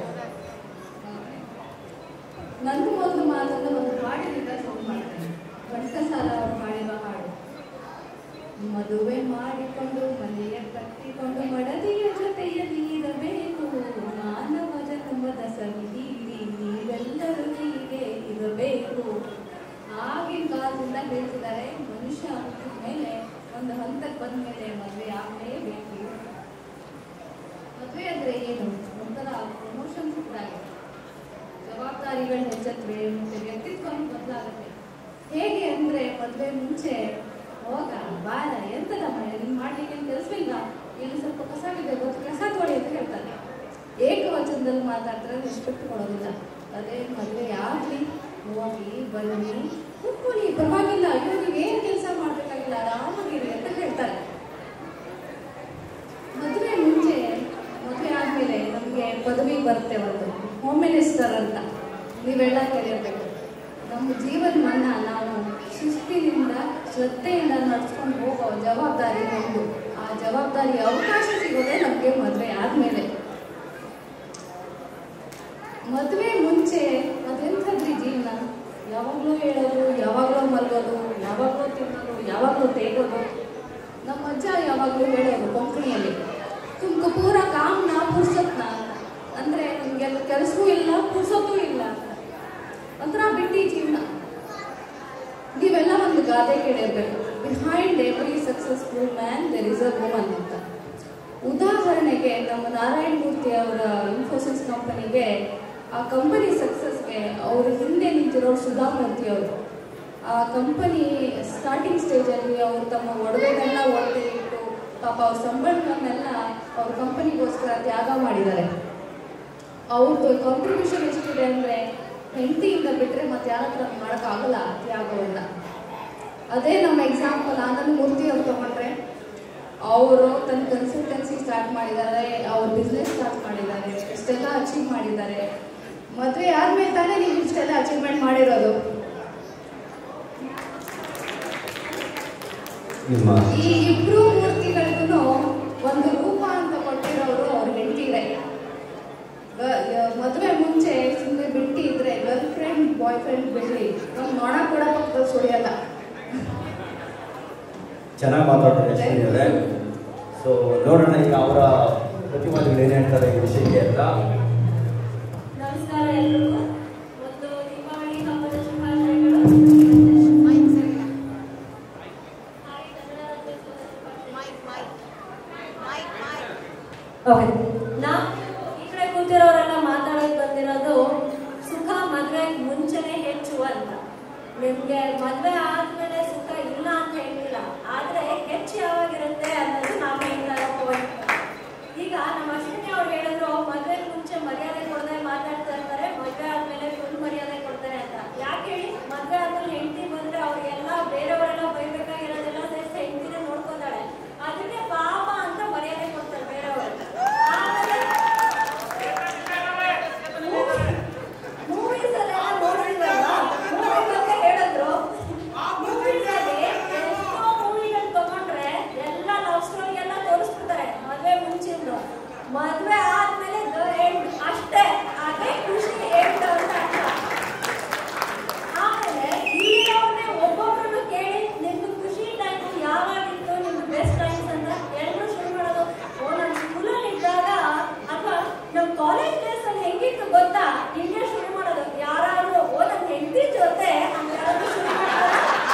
Speaker 1: ನನಗೂ ಒಂದು ಮಾತನ್ನ ಒಂದು ಹಾಡಿನಿಂದ ಶುರು ಮಾಡ್ತೇನೆ ಘಂಟಸಾಲ ಅವರು ಹಾಡಿರೋ ಹಾಡು ಮದುವೆ ಮಾಡಿಕೊಂಡು ಮನೆಯ ಕಟ್ಟಿಕೊಂಡು ಮಡದಿಯ ಜೊತೆಯಲ್ಲಿ ಇರಬೇಕು ಮಾನವ ಜನ್ಮದ ಸವಿಧಿ ನೀವೆಲ್ಲರೂ ಹೀಗೆ ಇರಬೇಕು ಆಗಿನ ಕಾಲದಿಂದ ಹೇಳ್ತಿದ್ದಾರೆ ಮನುಷ್ಯ ಹುಟ್ಟಿದ ಮೇಲೆ ಒಂದು ಹಂತಕ್ಕೆ ಬಂದ ಮೇಲೆ ಮದುವೆ ಆಗಲೇಬೇಕು ಮದುವೆ ಅಂದ್ರೆ ಏನು ಒಂಥರ ಪ್ರಮೋಷನ್ ಸಿಕ್ಕಿದಾಗೆ ಜವಾಬ್ದಾರಿಗಳು ಹೆಚ್ಚತ್ವೆ ಮತ್ತೆ ವ್ಯಕ್ತಿತ್ವ ಬದಲಾಗುತ್ತೆ ಹೇಗೆ ಅಂದ್ರೆ ಮದುವೆ ಮುಂಚೆ ಹೋಗ ಬಾರ ಎಂತದ ಮನೆ ನೀನ್ ಮಾಡ್ಲಿಕ್ಕೆ ಏನ್ ಕೆಲಸವಿಲ್ಲ ಇಲ್ಲಿ ಸ್ವಲ್ಪ ಕಸ ಬಿದ್ದೆ ಗೊತ್ತು ಕಸ ತೊಳಿ ಅಂತ ಹೇಳ್ತಾರೆ ಏಕವಚನದಲ್ಲಿ ಮಾತಾಡ್ತಾರೆ ರೆಸ್ಪೆಕ್ಟ್ ಕೊಡೋದಿಲ್ಲ ಅದೇ ಮದುವೆ ಆಗ್ಲಿ ಹೋಗಿ ಬನ್ನಿ ಕೂತ್ಕೊಳ್ಳಿ ಪರವಾಗಿಲ್ಲ ಅಯ್ಯೋ ನೀವೇನ್ ಕೆಲಸ ಮಾಡ್ಬೇಕಾಗಿಲ್ಲ ಆರಾಮಾಗಿರಿ ಅಂತ ಹೇಳ್ತಾರೆ ಮದುವೆ ಮುಂಚೆ ಮದುವೆ ಆದ್ಮೇಲೆ ನಮಗೆ ಪದವಿ ಬರುತ್ತೆ ಒಂದು ಹೋಮ್ ಮಿನಿಸ್ಟರ್ ಅಂತ ನೀವೆಲ್ಲ ಕಲಿಯಬೇಕು ನಮ್ಮ ಜೀವನವನ್ನ ನಾವು ಶಿಸ್ತಿನಿಂದ ಶ್ರದ್ಧೆಯಿಂದ ನಡ್ಸ್ಕೊಂಡು ಹೋಗೋ ಜವಾಬ್ದಾರಿ ನಮ್ಮದು ಆ ಜವಾಬ್ದಾರಿ ಅವಕಾಶ ಸಿಗೋದೇ ನಮಗೆ ಮದುವೆ ಆದ್ಮೇಲೆ ಮದುವೆ ಮುಂಚೆ ಅದೆಂಥದ್ರಿ ಜೀವನ ಯಾವಾಗಲೂ ಹೇಳೋದು ಯಾವಾಗಲೂ ಮಲಗೋದು ಯಾವಾಗಲೂ ತಿನ್ನೋದು ಯಾವಾಗಲೂ ತೇಗೋದು ನಮ್ಮ ಅಜ್ಜ ಯಾವಾಗಲೂ ಹೇಳೋರು ಕೊಂಕಣಿಯಲ್ಲಿ ತುಮ್ಕು ಪೂರ ಕಾಮ್ನ ಪುರ್ಸತ್ನ ಅಂದ್ರೆ ನಿಮ್ಗೆ ನಮ್ಗೆಲ್ಲ ಕೆಲಸವೂ ಇಲ್ಲ ಪುರ್ಸೊತ್ತೂ ಇಲ್ಲ ಒಂಥರ ಬಿಟ್ಟಿ ಜೀವನ ನೀವೆಲ್ಲ ಒಂದು ಗಾದೆ ಕೇಳಿರ್ಬೇಕು behind every successful man there is a woman ಅಂತ ಉದಾಹರಣೆಗೆ ನಮ್ಮ ನಾರಾಯಣ ಮೂರ್ತಿ ಅವರ ಇನ್ಫೋಸಿಸ್ ಕಂಪನಿಗೆ ಆ ಕಂಪನಿ ಸಕ್ಸಸ್ಗೆ ಅವ್ರ ಹಿಂದೆ ನಿಂತಿರೋರು ಸುಧಾಮೂರ್ತಿ ಅವರು ಆ ಕಂಪನಿ ಸ್ಟಾರ್ಟಿಂಗ್ ಸ್ಟೇಜಲ್ಲಿ ಅವರು ತಮ್ಮ ಒಡವೆಗಳನ್ನ ಒಡವೆ ಇಟ್ಟು ಪಾಪ ಅವ್ರ ಸಂಬಳವನ್ನೆಲ್ಲ ಅವ್ರ ಕಂಪನಿಗೋಸ್ಕರ ತ್ಯಾಗ ಮಾಡಿದ್ದಾರೆ ಅವ್ರದ್ದು ಕಾಂಟ್ರಿಬ್ಯೂಷನ್ ಎಷ್ಟಿದೆ ಅಂದರೆ ಹೆಂಡತಿಯಿಂದ ಬಿಟ್ಟರೆ ಮತ್ತೆ ಯಾರ ಹತ್ರ ಮಾಡೋಕ್ಕಾಗಲ್ಲ ತ್ಯಾಗವನ್ನ ಅದೇ ನಮ್ಮ ಎಕ್ಸಾಂಪಲ್ ಆನಂದ್ ಮೂರ್ತಿ ಅವ್ರು ತಗೊಂಡ್ರೆ ಅವರು ತನ್ನ ಕನ್ಸಲ್ಟೆನ್ಸಿ ಸ್ಟಾರ್ಟ್ ಮಾಡಿದ್ದಾರೆ ಅವ್ರ ಬಿಸ್ನೆಸ್ ಸ್ಟಾರ್ಟ್ ಮಾಡಿದ್ದಾರೆ ಇಷ್ಟೆಲ್ಲ ಅಚೀವ್ ಮಾಡಿದ್ದಾರೆ ಮದುವೆ ಆದ್ಮೇಲೆ ತಾನೇ ನೀವು ಇಷ್ಟೆಲ್ಲ ಅಚೀವ್ಮೆಂಟ್ ಮಾಡಿರೋದು
Speaker 2: ನಿಮ್ಮ
Speaker 1: ಈ ಇಬ್ರು ಮೂರ್ತಿಗಳಿಗೂ ಒಂದು ರೂಪ ಅಂತ ಕೊಟ್ಟಿರೋರು ಅವ್ರ ಹೆಂಡತಿರೇ ಮದುವೆ ಮುಂಚೆ ಸುಮ್ಮನೆ ಬಿಟ್ಟು ಇದ್ರೆ ಗರ್ಲ್ ಫ್ರೆಂಡ್ ಬಾಯ್ ಫ್ರೆಂಡ್ ಬಿಡ್ಲಿ ನಮ್ ನೋಡ ಕೂಡ ಪಕ್ಕದಲ್ಲಿ ಸುಳಿಯಲ್ಲ
Speaker 2: ಚೆನ್ನಾಗಿ ಮಾತಾಡ್ತಾರೆ ಅಶ್ವಿನಿ ಅವರೇ ಸೊ ನೋಡೋಣ ಈಗ ಅವರ ಪ್ರತಿವಾದಿಗಳು ಏನು ಹೇಳ್ತಾರೆ ಈ ವಿಷಯಕ್ಕೆ ಅಂತ
Speaker 5: ನಮಸ್ಕಾರ ಎಲ್ರಿಗೂ ಒಂದು ದೀಪಾವಳಿ ಹಬ್ಬದ ಶುಭಾಶಯಗಳು ಹಾಯ್ ಕನ್ನಡ ರಾಜ್ಯೋತ್ಸವದ ಶುಭಾಶಯಗಳು. ಓಕೆ ನಾವು ಈ ಕಡೆ ಕೂತಿರೋರೆಲ್ಲ ಮಾತಾಡೋಕೆ ಬಂದಿರೋದು ಸುಖ ಮದುವೆ ಮುಂಚೆನೆ ಹೆಚ್ಚು ಅಂತ ನಿಮ್ಗೆ ಮದುವೆ ಆದ್ಮೇಲೆ ಸುಖ ಇಲ್ಲ ಅಂತ ಹೇಳ್ತಿಲ್ಲ ಆದ್ರೆ ಹೆಚ್ಚು ಯಾವಾಗಿರುತ್ತೆ ಅನ್ನೋದು ನಾವು ಹೇಳ್ತಾ ಇರೋ point. ಈಗ ನಮ್ಮ ಅಶ್ವಿನಿ ಅವ್ರು ಹೇಳಿದ್ರು ಮದುವೆ ಮುಂಚೆ ಮರ್ಯಾದೆ ಕೊಡದೆ ಮಾತಾಡ್ತಾ ಇರ್ತಾರೆ ಮದುವೆ ಆದ್ಮೇಲೆ ಫುಲ್ ಮರ್ಯಾದೆ ಕೊಡ್ತಾರೆ ಅಂತ ಯಾಕೆ ಹೇಳಿ ಮದುವೆ ಆದ್ಮೇಲೆ ಹೆಂಡತಿ ಬಂದ್ರೆ ಅವ್ರಿಗೆಲ್ಲ ಬೇರೆಯವರೆಲ್ಲ ಬೈಬೇಕಾಗಿರೋದೆಲ್ಲ ಸೇರಿಸಿ ಹೆಂಡತಿನೇ ನೋಡ್ಕೊತಾಳೆ ಅದಕ್ಕೆ ಪಾಪ ಅಂತ ಮರ್ಯಾದೆ ಕೊಡ್ತಾರೆ ಬೇರೆಯವರು ಆಮೇಲೆ ಮೂವೀಸ್ ಅಲ್ಲೆಲ್ಲ ನೋಡಿದ್ರಲ್ಲ ಮೂವಿ ಬಗ್ಗೆ ಹೇಳಿದ್ರು ಮೂವೀಸ್ ಅಲ್ಲಿ ಎಷ್ಟೋ ಮೂವಿಗಳು ತಗೊಂಡ್ರೆ ಎಲ್ಲ ಲವ್ ಸ್ಟೋರಿ ಎಲ್ಲ ತೋರಿಸ್ಬಿಡ್ತಾರೆ ಮದ್ವೆ ಮುಂಚಿಂದು ಮದ್ವೆ ಆದ್ಮೇಲೆ ದ ಎಂಡ್ ಅಷ್ಟೇ ಅದೇ ಖುಷಿ ಎಂಡ್ ಅಂತ ಅರ್ಥ ಆಮೇಲೆ ಇಲ್ಲಿರೋರ್ನೇ ಒಬ್ಬೊಬ್ರನ್ನು ಕೇಳಿ ನಿಮ್ದು ಖುಷಿ ಟೈಮ್ ಯಾವಾಗಿತ್ತು ನಿಮ್ದು ಬೆಸ್ಟ್ ಟೈಮ್ಸ್ ಅಂತ ಎಲ್ಲರೂ ಶುರು ಮಾಡೋದು ಓ ನಾನು ಸ್ಕೂಲಲ್ಲಿ ಇದ್ದಾಗ ಅಥವಾ ನಮ್ಮ ಕಾಲೇಜ್ ಡೇಸ್ ಅಲ್ಲಿ ಹೆಂಗಿತ್ತು ಗೊತ್ತಾ ಹಿಂಗೆ ಶುರು ಮಾಡೋದು ಯಾರಾದ್ರೂ ಓ ನನ್ನ ಹೆಂಡತಿ ಜೊತೆ ಅಂತ ಹೇಳೋದು ಶುರು ಮಾಡೋದು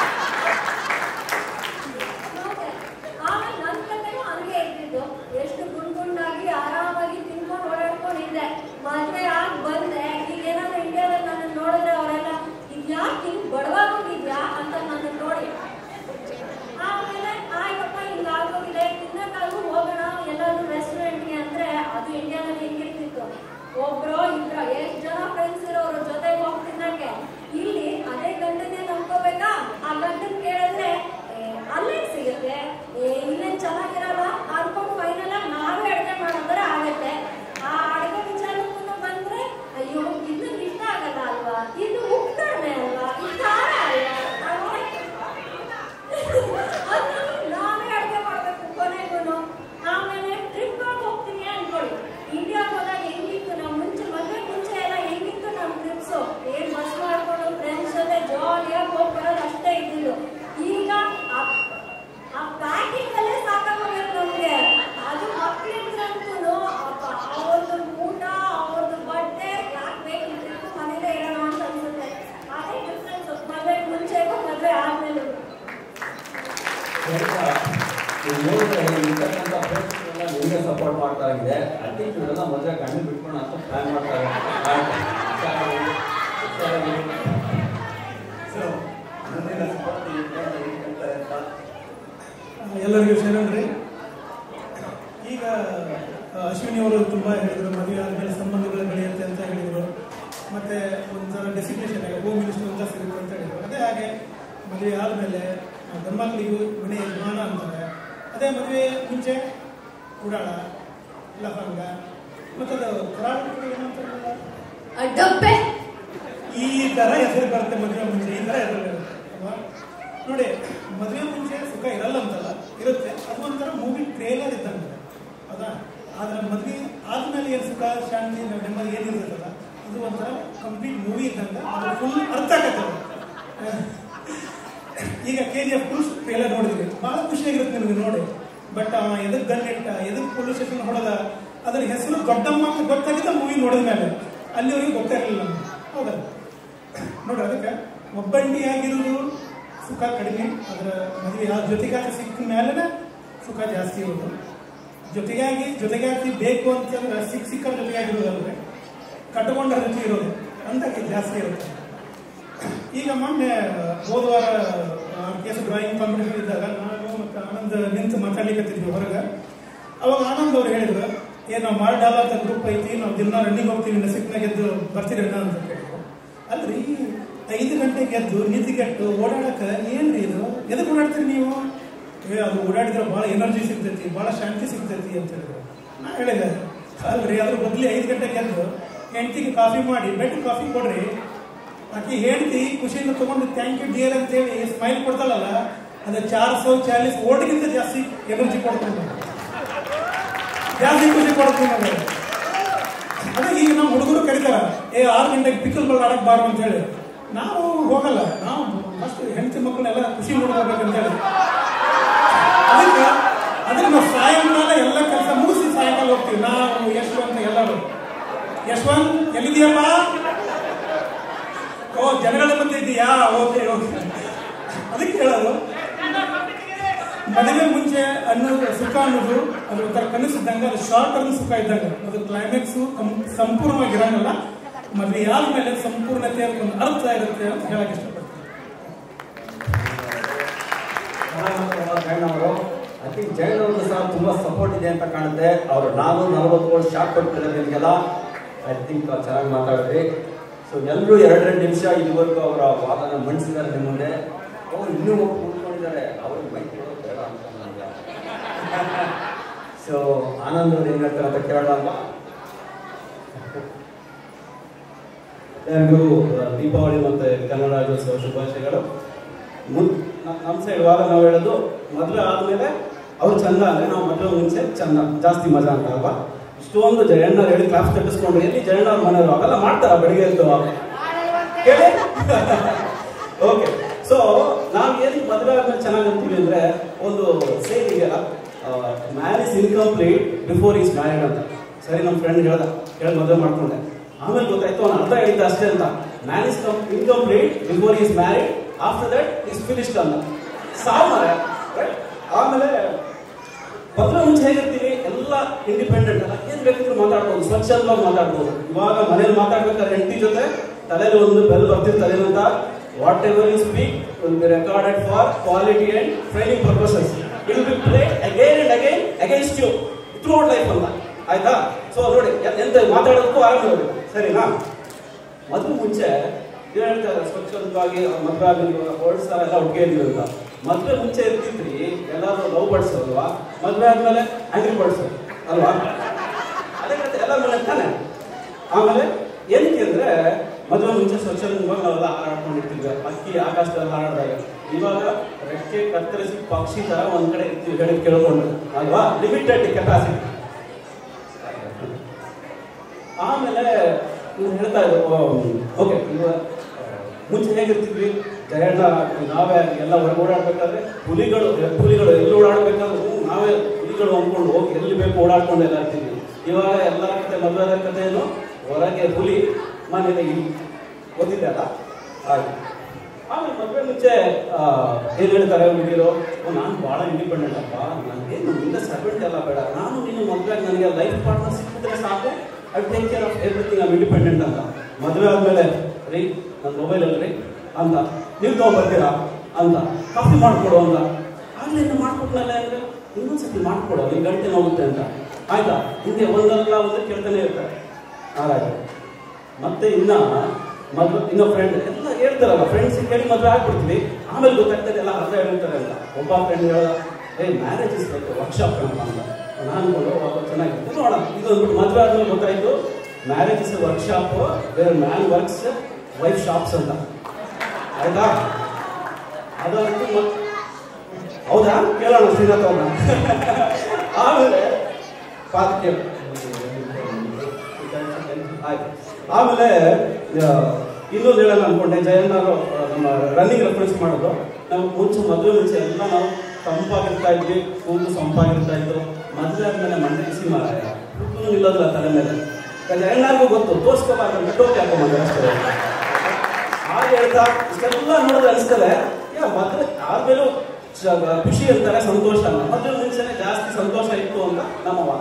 Speaker 5: ಹೌದೇ? ಆಮೇಲೆ ನನ್ನ ಕತೆನೂ ಹಂಗೆ ಇದ್ದಿದ್ದು ಎಷ್ಟು ಗುಂಡ್ ಗುಂಡಾಗಿ ಆರಾಮಾಗಿ ತಿನ್ಕೊಂಡು ಓಡಾಡ್ಕೊಂಡಿದ್ದೆ ಮದ್ವೆ ಆಗಿ ಬಂದೆ ಈಗ ಏನಾದ್ರು ಇಂಡಿಯಾದಲ್ಲಿ ನನ್ನ ನೋಡಿದ್ರೆ ಅವರೆಲ್ಲ ಇದ್ಯಾಕೆ ಹಿಂಗ್ ಬಡವಾಗೋಗಿದ್ಯಾ ಅಂತ ನನ್ನ ನೋಡಿ ಆಮೇಲೆ ಆಯ್ತಪ್ಪ ಹಿಂಗ್ ಆಗೋಗಿದೆ ತಿನ್ನಕ್ಕಾದ್ರೂ ಹೋಗೋಣ ಎಲ್ಲಾದ್ರೂ ರೆಸ್ಟೋರೆಂಟ್ಗೆ ಅಂದ್ರೆ ಅದು ಇಂಡಿಯಾದಲ್ಲಿ ಹೆಂಗಿರ್ತಿತ್ತು ಒಬ್ರು ಇಬ್ರ ಎಷ್ಟ್ ಜನ ಫ್ರೆಂಡ್ಸ್ ಇರೋರು ಜೊತೆಗೆ ಹೋಗಿ ತಿನ್ನಕ್ಕೆ ಇಲ್ಲಿ ಅದೇ ಗಂಡನೇ ನಂಬ್ಕೋಬೇಕಾ ಆ ಗಂಡನ್ ಕೇಳಿದ್ರೆ ಏ, ಅಲ್ಲೇ ಸಿಗುತ್ತೆ ಏ ಇಲ್ಲೇನ್ ಚೆನ್ನಾಗಿರಲ್ಲ ಅನ್ಕೊಂಡು ಫೈನಲ್ ಆಗಿ ನಾವೇ ಅಡುಗೆ ಮಾಡೋದ್ರೆ ಆಗತ್ತೆ ಆ ಅಡುಗೆ ವಿಚಾರಕ್ಕೂ ಬಂದ್ರೆ ಅಯ್ಯೋ ಇದು ಇಷ್ಟ ಆಗಲ್ಲ ಅಲ್ವಾ ಇದು ಉಪ್ಪು ಕಡಿಮೆ ಅಲ್ವಾ ಇದು ಖಾರ ಅಲ್ವಾ ಅದ್ರಲ್ಲಿ ನಾವೇ ಅಡುಗೆ ಮಾಡ್ಬೇಕು ಕೊನೆಗೂನು ಆಮೇಲೆ ಟ್ರಿಪ್ ಹೋಗ್ತೀನಿ ಅನ್ಕೊಳ್ಳಿ ಇಂಡಿಯಾಗೆ ಹೋದಾಗ ಹೆಂಗಿತ್ತು ನಾವು ಮುಂಚೆ ಮದುವೆ ಮುಂಚೆ ಎಲ್ಲ ಹೆಂಗಿತ್ತು ನಮ್ಮ ಟ್ರಿಪ್ಸು ಏನ್ ಬಸ್ ಮಾಡ್ಕೊಂಡು ಫ್ರೆಂಡ್ಸ್ ಜೊತೆ ಜಾಲಿಯಾಗಿ ಹೋಗಿ ಬರೋದು ಅಷ್ಟೇ ಇದ್ದಿದ್ದು ಈಗ ಆ- ಆ ಪ್ಯಾಕಿಂಗ್ ಅಲ್ಲೇ ಸಾಕಾಗೋಗುತ್ತೆ ನಮ್ಗೆ ಅದು ಮಕ್ಳಿದ್ರಂತೂ ಅವ್ರದ್ದು ಊಟ ಅವ್ರದ್ದು ಬಟ್ಟೆ ಯಾಕೆ ಬೇಕು ಟ್ರಿಪ್ ಮನೇಲೇ ಇರೋಣ ಅಂತ ಅನ್ಸುತ್ತೆ ಅದೇ ಡಿಫ್ರೆನ್ಸ್ ಮದುವೆ ಮುಂಚೆಗೂ ಮದುವೆ ಆದ್ಮೇಲೆ
Speaker 2: ನೀವು ನೋಡಿದ್ರೆ ಇರ್ತಕ್ಕಂಥ ಫ್ರೆಂಡ್ಸ್ನೆಲ್ಲ ನಿಮಗೆ ಸಪೋರ್ಟ್ ಮಾಡ್ತಾ ಇದೆ ಅದಕ್ಕೆ ಇವರೆಲ್ಲ ಮದುವೆ ಕಣ್ಣು ಬಿಟ್ಕೊಂಡು ಅಂತ ಪ್ಲಾನ್ ಮಾಡ್ತಾರೆ
Speaker 6: ಎಲ್ಲರಿಗೂ ಶರಣರಿ ಈಗ ಆ, ಅಶ್ವಿನಿ ಅವರು ತುಂಬ ಹೇಳಿದರು ಮದುವೆ ಆದಮೇಲೆ ಸಂಬಂಧಗಳು ಬೆಳೆಯುತ್ತೆ ಅಂತ ಹೇಳಿದರು ಮತ್ತೆ ಒಂಥರ ಡೆಸಿಗ್ನೇಷನ್ ಆಗಿ ಹೋಮ್ ಮಿನಿಸ್ಟರ್ ಅಂತ ಸಿಗುತ್ತೆ ಅಂತ ಹೇಳಿದರು ಅದೇ ಹಾಗೆ ಮದುವೆ ಆದಮೇಲೆ ಗಂಡ್ಮಕ್ಳಿಗೂ ಮನೆ ಯಜಮಾನ ಅಂತಾರೆ ಅದೇ ಮದುವೆ ಮುಂಚೆ ಉಡಾಳ ಲಫಂಗ ಮತ್ತದು ಕರಾವಳಿ ಏನಂತಾರಲ್ಲ
Speaker 1: ಡಬ್ಬೆ
Speaker 6: ಈ ತರ ಹೆಸರು ಬರುತ್ತೆ ಮದುವೆ ಮುಂಚೆ ಈ ತರ ಹೆಸರು ಬರುತ್ತೆ ಅಲ್ವಾ? ನೋಡಿ ಮದುವೆ ಮುಂಚೆ ಸುಖ ಇರಲ್ಲ ಅಂತಲ್ಲ ಇರುತ್ತೆ ಅದು ಒಂಥರ ಮೂವಿ ಟ್ರೇಲರ್ ಇದ್ದಂಗೆ ಹೌದಾ ಆದ್ರೆ ಮದುವೆ ಆದ್ಮೇಲೆ ಏನು ಸುಖ ಶಾಂತಿ ನೆಮ್ಮದಿ ಏನಿರುತ್ತಲ್ಲ ಅದು ಒಂಥರ ಕಂಪ್ಲೀಟ್ ಮೂವಿ ಇದ್ದಂಗೆ ಅದು ಫುಲ್ ಅರ್ಥ ಆಗತ್ತೆ ಅದು. ಈಗ K G F full trailer ನೋಡಿದ್ರಿ ಬಹಳ ಖುಷಿಯಾಗಿರುತ್ತೆ ನಿಮಗೆ ನೋಡಿ ಬಟ್ ಅವ ಎದಕ್ ಗನ್ ಇಟ್ಟ ಎದಕ್ ಪೊಲೀಸ್ ಸ್ಟೇಷನ್ ಹೊಡೆದ ಅದರ ಹೆಸರು ದೊಡ್ಡಮ್ಮ ಅಂತ ಗೊತ್ತಾಗಿದ್ದ ಮೂವಿ ನೋಡಿದ ಮೇಲೆ ಅಲ್ಲಿವರೆಗೆ ಗೊತ್ತಿರಲಿಲ್ಲ ನಮ್ಗೆ ಹೌದಲ್ಲ ನೋಡ್ರಿ ಅದಕ್ಕೆ ಒಬ್ಬಂಟಿಯಾಗಿರೋದು ಸುಖ ಕಡಿಮೆ ಅದರ ಮದುವೆ ಆ ಜೊತೆಗಾತಿ ಸಿಕ್ಕ ಮೇಲೆ ಸುಖ ಜಾಸ್ತಿ ಇರೋದು ಜೊತೆಗಾಗಿ ಜೊತೆಗಾತಿ ಬೇಕು ಅಂತಂದ್ರೆ ಸಿಕ್ಕ ಸಿಕ್ಕ ಜೊತೆಗಾಗಿರೋದಲ್ವೇ ಕಟ್ಟಕೊಂಡ ರುಚಿ ಇರೋದು ಅಂತಕ್ಕೆ ಜಾಸ್ತಿ ಇರುತ್ತೆ ಈಗ ಮೊನ್ನೆ ಹೋದ ವಾರ ಕೇಸ್ ಡ್ರಾಯಿಂಗ್ ಕಾಂಪಿಟೇಷನ್ ಇದ್ದಾಗ ನಾನು ಮತ್ತು ಆನಂದ್ ನಿಂತು ಮಾತಾಡ್ಲಿಕ್ಕತ್ತಿದ್ವಿ ಹೊರಗೆ ಅವಾಗ ಆನಂದ್ ಅವ್ರು ಹೇಳಿದ್ರು ಏ ನಾವು ಮಾಡಾಲ ಅಂತ ಗ್ರೂಪ್ ಐತಿ ನಾವು ದಿನ ರನ್ನಿಂಗ್ ಹೋಗ್ತೀವಿ ನಸಿಕ್ನಾಗ ಎದ್ದು ಬರ್ತೀರಣ್ಣ ಅಂತ ಕೇಳಿದ್ರು ಅಲ್ರಿ ಐದು ಗಂಟೆಗೆ ಎದ್ದು ನಿದ್ದಿಗೆಟ್ಟು ಓಡಾಡಕ್ಕೆ ಏನ್ರಿ ಇದು ಎದಕ್ಕೆ ಓಡಾಡ್ತೀರಿ ನೀವು ಏ ಅದು ಓಡಾಡಿದ್ರೆ ಭಾಳ ಎನರ್ಜಿ ಸಿಗ್ತೈತಿ ಭಾಳ ಶಾಂತಿ ಸಿಗ್ತೈತಿ ಅಂತ ಹೇಳಿದ್ರು ನಾ ಹೇಳಿದೆ ಅಲ್ರಿ ಅದ್ರ ಬದಲಿ ಐದು ಗಂಟೆಗೆ ಎದ್ದು ಹೆಂಡತಿಗೆ ಕಾಫಿ ಮಾಡಿ ಬೆಡ್ ಕಾಫಿ ಕೊಡ್ರಿ ಆಕಿ ಹೇಳ್ತಿ ಖುಷಿಯಿಂದ ತಗೊಂಡು ಥ್ಯಾಂಕ್ ಯು ಡಿಯರ್ ಅಂತೇಳಿ ಸ್ಮೈಲ್ ಕೊಡ್ತಾಳಲ್ಲ ಅದು ಚಾರ್ ಸೌ ಚಾಲಿಸ್ ಓಟ್ಗಿಂತ ಜಾಸ್ತಿ ಎನರ್ಜಿ ಕೊಡ್ತೀನಿ ಜಾಸ್ತಿ ಖುಷಿ ಕೊಡ್ತೀನಿ ನಮಗೆ ಅದೇ ಈಗ ನಮ್ಮ ಹುಡುಗರು ಕರೀತಾರ ಏ ಆರು ಗಂಟೆಗೆ ಪಿಕ್ಕಲ್ ಬಲ್ ಆಡಕ್ ಬಾರು ಅಂತ ಹೇಳಿ ನಾವು ಹೋಗಲ್ಲ ನಾವು ಫಸ್ಟ್ ಹೆಂಡತಿ ಮಕ್ಕಳನ್ನೆಲ್ಲ ಖುಷಿ ಮಾಡ್ಕೋಬೇಕಂತ ಹೇಳಿ ಅದಕ್ಕೆ ಅದಕ್ಕೆ ನಾವು ಸಾಯಂಕಾಲ ಎಲ್ಲ ಕೆಲಸ ಮುಗಿಸಿ ಸಾಯಂಕಾಲ ಹೋಗ್ತೀವಿ ನಾವು ಯಶವಂತ ಎಲ್ಲರೂ ಯಶವಂತ್ ಎಲ್ಲಿದೆಯಪ್ಪ ಓ ಜನಗಳ ಮಧ್ಯೆ ಇದೆಯಾ ಓಕೆ ಓಕೆ ಅದಕ್ಕೆ ಹೇಳೋದು ಮದುವೆ ಮುಂಚೆ ಅನ್ನೋದು ಸುಖ ಅನ್ನೋದು ಅದು ಒಂಥರ ಕನಸಿದ್ದಂಗೆ ಅದು ಶಾರ್ಟ್ ಟರ್ಮ್ ಸುಖ ಇದ್ದಂಗೆ ಅದು ಕ್ಲೈಮ್ಯಾಕ್ಸ್ ಸಂಪೂರ್ಣವಾಗಿ ಇರಂಗಲ್ಲ ಮದುವೆ ಆದ್ಮೇಲೆ ಸಂಪೂರ್ಣತೆ ಒಂದು ಅರ್ಥ ಇರುತ್ತೆ ಅಂತ ಹೇಳಕ್ ಇಷ್ಟಪಡ್ತೀನಿ
Speaker 2: ಜೈನ್ ಅವರು ಐ ಥಿಂಕ್ ಜೈನ್ ಅವ್ರದ್ದು ಸಹ ತುಂಬಾ ಸಪೋರ್ಟ್ ಇದೆ ಅಂತ ಕಾಣುತ್ತೆ ಅವರು ನಾನು ನಲವತ್ತು ವರ್ಷ ಶಾಕ್ ಕೊಡ್ತಿದ್ದಾರೆ ನಿಮಗೆಲ್ಲ ಐ ಥಿಂಕ್ ಚೆನ್ನಾಗಿ ಮಾತಾಡಿದ್ರಿ ಸೊ ಎಲ್ಲರೂ ಎರಡೆರಡು ನಿಮಿಷ ಇದುವರೆಗೂ ಅವರ ವಾದನ ಮಂಡಿಸಿದ್ದಾರೆ ನಿಮ್ಮ ಮುಂದೆ ಅವ್ರು ಇನ್ನೂ ಒಬ್ಬ ಕೂತ್ಕೊಂಡಿದ್ದಾರೆ ಅವ್ರಿಗೆ ಮೈಕ್ ಕೊಡೋದು ಬೇಡ ಅಂತ ನನಗೆ ಸೊ ಆನಂದ್ ಅವ್ರು ಏನ್ ಹೇಳ್ತಾರೆ ಅಂತ ಕೇಳೋಣ ಅಲ್ವಾ
Speaker 7: ಎಲ್ಲರಿಗೂ ದೀಪಾವಳಿ ಮತ್ತೆ ಕನ್ನಡ ರಾಜ್ಯೋತ್ಸವ ಶುಭಾಶಯಗಳು ಮುನ್ ನಮ್ಮ ಸೈಡ್ ವಾರ ನಾವು ಹೇಳೋದು ಮದುವೆ ಆದ್ಮೇಲೆ ಅವ್ರು ಚಂದ ಅಂದ್ರೆ ನಾವು ಮದುವೆ ಮುಂಚೆ ಚಂದ ಜಾಸ್ತಿ ಮಜಾ ಅಂತ ಅಲ್ವಾ ಇಷ್ಟೊಂದು ಜಯಣ್ಣ ಹೇಳಿ ಕ್ಲಾಸ್ ತಪ್ಪಿಸ್ಕೊಂಡ್ರೆ ಎಲ್ಲಿ ಜಯಣ್ಣ ಅವ್ರ ಮನೆಯವರು ಅವೆಲ್ಲ ಮಾಡ್ತಾರ ಬೆಳಿಗ್ಗೆ ಎದ್ದು ಕೇಳಿ ಓಕೆ ಸೊ ನಾವು ಏನಕ್ಕೆ ಮದುವೆ ಆದ್ಮೇಲೆ ಚೆನ್ನಾಗಿ ಅಂತೀವಿ ಅಂದ್ರೆ ಒಂದು ಸೇಲ್ ಇದೆಯಲ್ಲ marriage incomplete before is married ಅಂತ ಸರಿ ನಮ್ಮ ಫ್ರೆಂಡ್ ಹೇಳ್ದ ಹೇಳಿ ಮದುವೆ ಮಾಡ್ಕೊಂಡೆ ಆಮೇಲೆ ಗೊತ್ತಾಯ್ತು ಅವ್ನು ಅರ್ಥ ಹೇಳಿದ್ದ ಅಷ್ಟೇ ಅಂತ marriage incomplete before is married after that is finished ಅಂತ ಸಾವು ಮರ ಆಮೇಲೆ ಮದುವೆ ಮುಂಚೆ ಹೇಗಿರ್ತೀವಿ ಎಲ್ಲ ಇಂಡಿಪೆಂಡೆಂಟ್ ಅಲ್ಲ ಏನ್ ಬೇಕಿದ್ರು ಮಾತಾಡ್ಬೋದು ಸ್ವಚ್ಛಂದವಾಗಿ ಮಾತಾಡ್ಬೋದು ಇವಾಗ ಮನೇಲಿ ಮಾತಾಡ್ಬೇಕಾದ್ರೆ ಹೆಂಡತಿ ಜೊತೆ ತಲೆಯಲ್ಲಿ ಒಂದು ಬೆಲ್ ಬರ್ತಿರ್ತದೆ ಅಂತ whatever you speak will be recorded for quality and training purposes it will be played again and again against you throughout life ಅಂತ ಆಯ್ತಾ ಸೊ ನೋಡಿ ಎ- ಎಂತ ಮಾತಾಡೋದಕ್ಕೂ ಆರಾಮ ಇರಬೇಕು ಸರಿನಾ ಮದುವೆ ಮುಂಚೆ ಏನ್ ಹೇಳ್ತಾರೆ ಸ್ವಚ್ಛಂದವಾಗಿ ಮದುವೆ ಆಗಿಲ್ವ ಹೊರಡ್ಸ್ತಾರ ಎಲ್ಲ ಒಟ್ಟಿಗೆ ಇದೀವಿ ಅಂತ ಮದುವೆ ಮುಂಚೆ ಇರ್ತಿದ್ರಿ ಎಲ್ಲಾರು ಲವ್ ಬಡ್ಸೋಲ್ವಾ ಮದುವೆ ಆದ್ಮೇಲೆ ಆಂಗ್ರಿ ಬಡ್ಸೋದು ಅಲ್ವಾ ಅದೇ ಕತೆ ಎಲ್ಲ ಮನೆ ತಾನೆ ಆಮೇಲೆ ಏನಕ್ಕೆ ಅಂದ್ರೆ ಮದುವೆ ಮುಂಚೆ ಸ್ವಚ್ಛಂದವಾಗಿ ನಾವೆಲ್ಲ ಹಾರಾಡ್ಕೊಂಡಿರ್ತೀವಿ ಅಕ್ಕಿ ಆಕಾಶದಲ್ಲಿ ಹಾರಾಡಿದಾಗ ಇವಾಗ ರೆಕ್ಕೆ ಕತ್ತರಿಸಿ ಪಕ್ಷಿ ತರ ಒಂದ್ ಕಡೆ ಇರ್ತೀವಿ ಹೇಳಿ ಕೇಳ್ಕೊಂಡು ಅಲ್ವಾ ಲಿಮಿಟೆಡ್ ಕೆಪಾಸಿಟಿ ಆಮೇಲೆ ಇವ್ರು ಹೇಳ್ತಾ ಇದ್ರು ಓಕೆ ಇವಾಗ ಮುಂಚೆ ಹೇಗಿರ್ತಿದ್ವಿ ಜಯಣ್ಣ ನಾವೇ ಎಲ್ಲ ಹೊರಗೆ ಓಡಾಡ್ಬೇಕಾದ್ರೆ ಹುಲಿಗಳು ಹುಲಿಗಳು ಎಲ್ಲಿ ಓಡಾಡ್ಬೇಕಾದ್ರೆ ಹ್ಞೂ ನಾವೇ ಹುಲಿಗಳು ಅಂದ್ಕೊಂಡು ಹೋಗಿ ಎಲ್ಲಿ ಬೇಕು ಓಡಾಡ್ಕೊಂಡು ಎಲ್ಲ ಇರ್ತೀವಿ ಇವಾಗ ಎಲ್ಲರ ಕತೆ ಮದುವೆ ಕತೆ ಏನು ಹೊರಗೆ ಹುಲಿ ಮನೇಲಿ ಇಲಿ ಗೊತ್ತಿದೆ ಅಲ್ಲ ಹಾಗೆ ಆಮೇಲೆ ಮದುವೆ ಮುಂಚೆ ಆ, ಏನ್ ಹೇಳ್ತಾರೆ ಹುಡುಗಿರು ನಾನು ಬಹಳ ಇಂಡಿಪೆಂಡೆಂಟ್ ಅಪ್ಪ ನನಗೇನು ನಿನ್ನ ಸರ್ವೆಂಟ್ ಎಲ್ಲ ಬೇಡ ನಾನು ನೀನು ಮದುವೆ ನನಗೆ ಲೈಫ್ ಪಾರ್ಟ್ನರ್ ಸಿಕ್ಕಿದ್ರೆ ಸಾಕು I take care of everything I'm independent ಅಂತ ಮದುವೆ ಆದ್ಮೇಲೆ ರೀ ನನ್ನ ಮೊಬೈಲ್ ಅಲ್ರಿ ಅಂತ ನೀವು ತಗೊಂಡ್ಬರ್ತೀರಾ ಅಂತ ಕಾಫಿ ಮಾಡ್ಕೊಡು ಅಂತ ಆಗ್ಲೇ ಇನ್ನು ಮಾಡ್ಕೊಟ್ನಲ್ಲ ಅಂದ್ರೆ ಇನ್ನೊಂದ್ಸತಿ ಮಾಡ್ಕೊಡು ನಿನ್ ಗಂಟೆ ಹೋಗುತ್ತೆ ಅಂತ ಆಯ್ತಾ ಹಿಂದೆ ಒಂದಲ್ಲ ಒಂದು ಕೇಳ್ತಾನೆ ಇರ್ತಾರೆ ಹಾಗಾಗಿ ಮತ್ತೆ ಇನ್ನ ಮದ್ವೆ ಇನ್ನೊ ಫ್ರೆಂಡ್ ಎಲ್ಲ ಹೇಳ್ತಾರಲ್ಲ ಫ್ರೆಂಡ್ಸ್ ಕೇಳಿ ಮದುವೆ ಆಗ್ಬಿಡ್ತೀವಿ ಆಮೇಲೆ ಗೊತ್ತಾಗ್ತದೆ ಎಲ್ಲ ಅರ್ಧ ಹೇಳ್ತಾರೆ ಅಂತ ಒಬ್ಬ ಫ್ರೆಂಡ್ ಹೇಳ್ದ ಏ ಮ್ಯಾರೇಜ್ ಇಸ್ ಲೈಕ್ ವರ್ಕ್ಶಾಪ್ ಅಂತ ಅಂದ ನಾನು ಅನ್ಕೊಂಡು ಒಬ್ಬ ಚೆನ್ನಾಗಿತ್ತು ನೋಡೋಣ ಇದು ಅಂದ್ಬಿಟ್ಟು ಮದುವೆ ಆದ್ಮೇಲೆ ಗೊತ್ತಾಯ್ತು ಮ್ಯಾರೇಜ್ ಇಸ್ ವರ್ಕ್ಶಾಪ್ ಬೇರೆ ಮ್ಯಾನ್ ವರ್ಕ್ಸ್ ವೈಫ್ ಶಾಪ್ಸ್ ಅಂತ ಆಯ್ತಾ ಅದಂತೂ ಮತ್- ಹೌದಾ ಕೇಳೋಣ ಶ್ರೀನಾಥ್ ಅವ್ರನ್ನ ಆಮೇಲೆ ಪಾತ್ ಕೇಳು ಆಯ್ತು ಆಮೇಲೆ ಆ, ಇನ್ನೊಂದು ಹೇಳೋಣ ಅನ್ಕೊಂಡೆ ಜಯಣ್ಣ ಅವರು, ಆ, ನಮ್ಮ ರನ್ನಿಂಗ್ ರೆಫರೆನ್ಸ್ ಮಾಡೋದು ನಾವು ಮುಂಚೆ ಮದುವೆ ಮುಂಚೆ ಎಲ್ಲ ನಾವು ತಂಪಾಗಿರ್ತಾ ಇದ್ವಿ ಕೂದಲು ಸಂಪಾಗಿರ್ತಾ ಇತ್ತು ಮದುವೆ ಆದ್ಮೇಲೆ ಮಂಡೆ ಬಿಸಿ ಮಾರಾಯ ಕೂದಲು ಸುಮ್ಮನೆ ನಿಲ್ಲೋದಿಲ್ಲ ತಲೆ ಮೇಲೆ ಯಾಕಂದ್ರೆ ಎಲ್ಲರಿಗೂ ಗೊತ್ತು ತೋರಿಸ್ಕೋಬಾರ್ದು ಟೋಪಿ ಹಾಕೊಂಬಂದ್ರೆ ಅಷ್ಟೇ ಹಾಗೆ ಹೇಳ್ತಾ ಇಷ್ಟೆಲ್ಲ ನೋಡಿದ್ರೆ ಅನಿಸ್ತದೆ ಯಾ ಮದುವೆ ಆದ್ಮೇಲೂ ಶ- ಖುಷಿ ಇರ್ತಾರೆ ಸಂತೋಷ ಅಲ್ಲ ಮದುವೆ ಮುಂಚೆನೆ ಜಾಸ್ತಿ ಸಂತೋಷ ಇತ್ತು ಅಂತ ನಮ್ಮ ವಾದ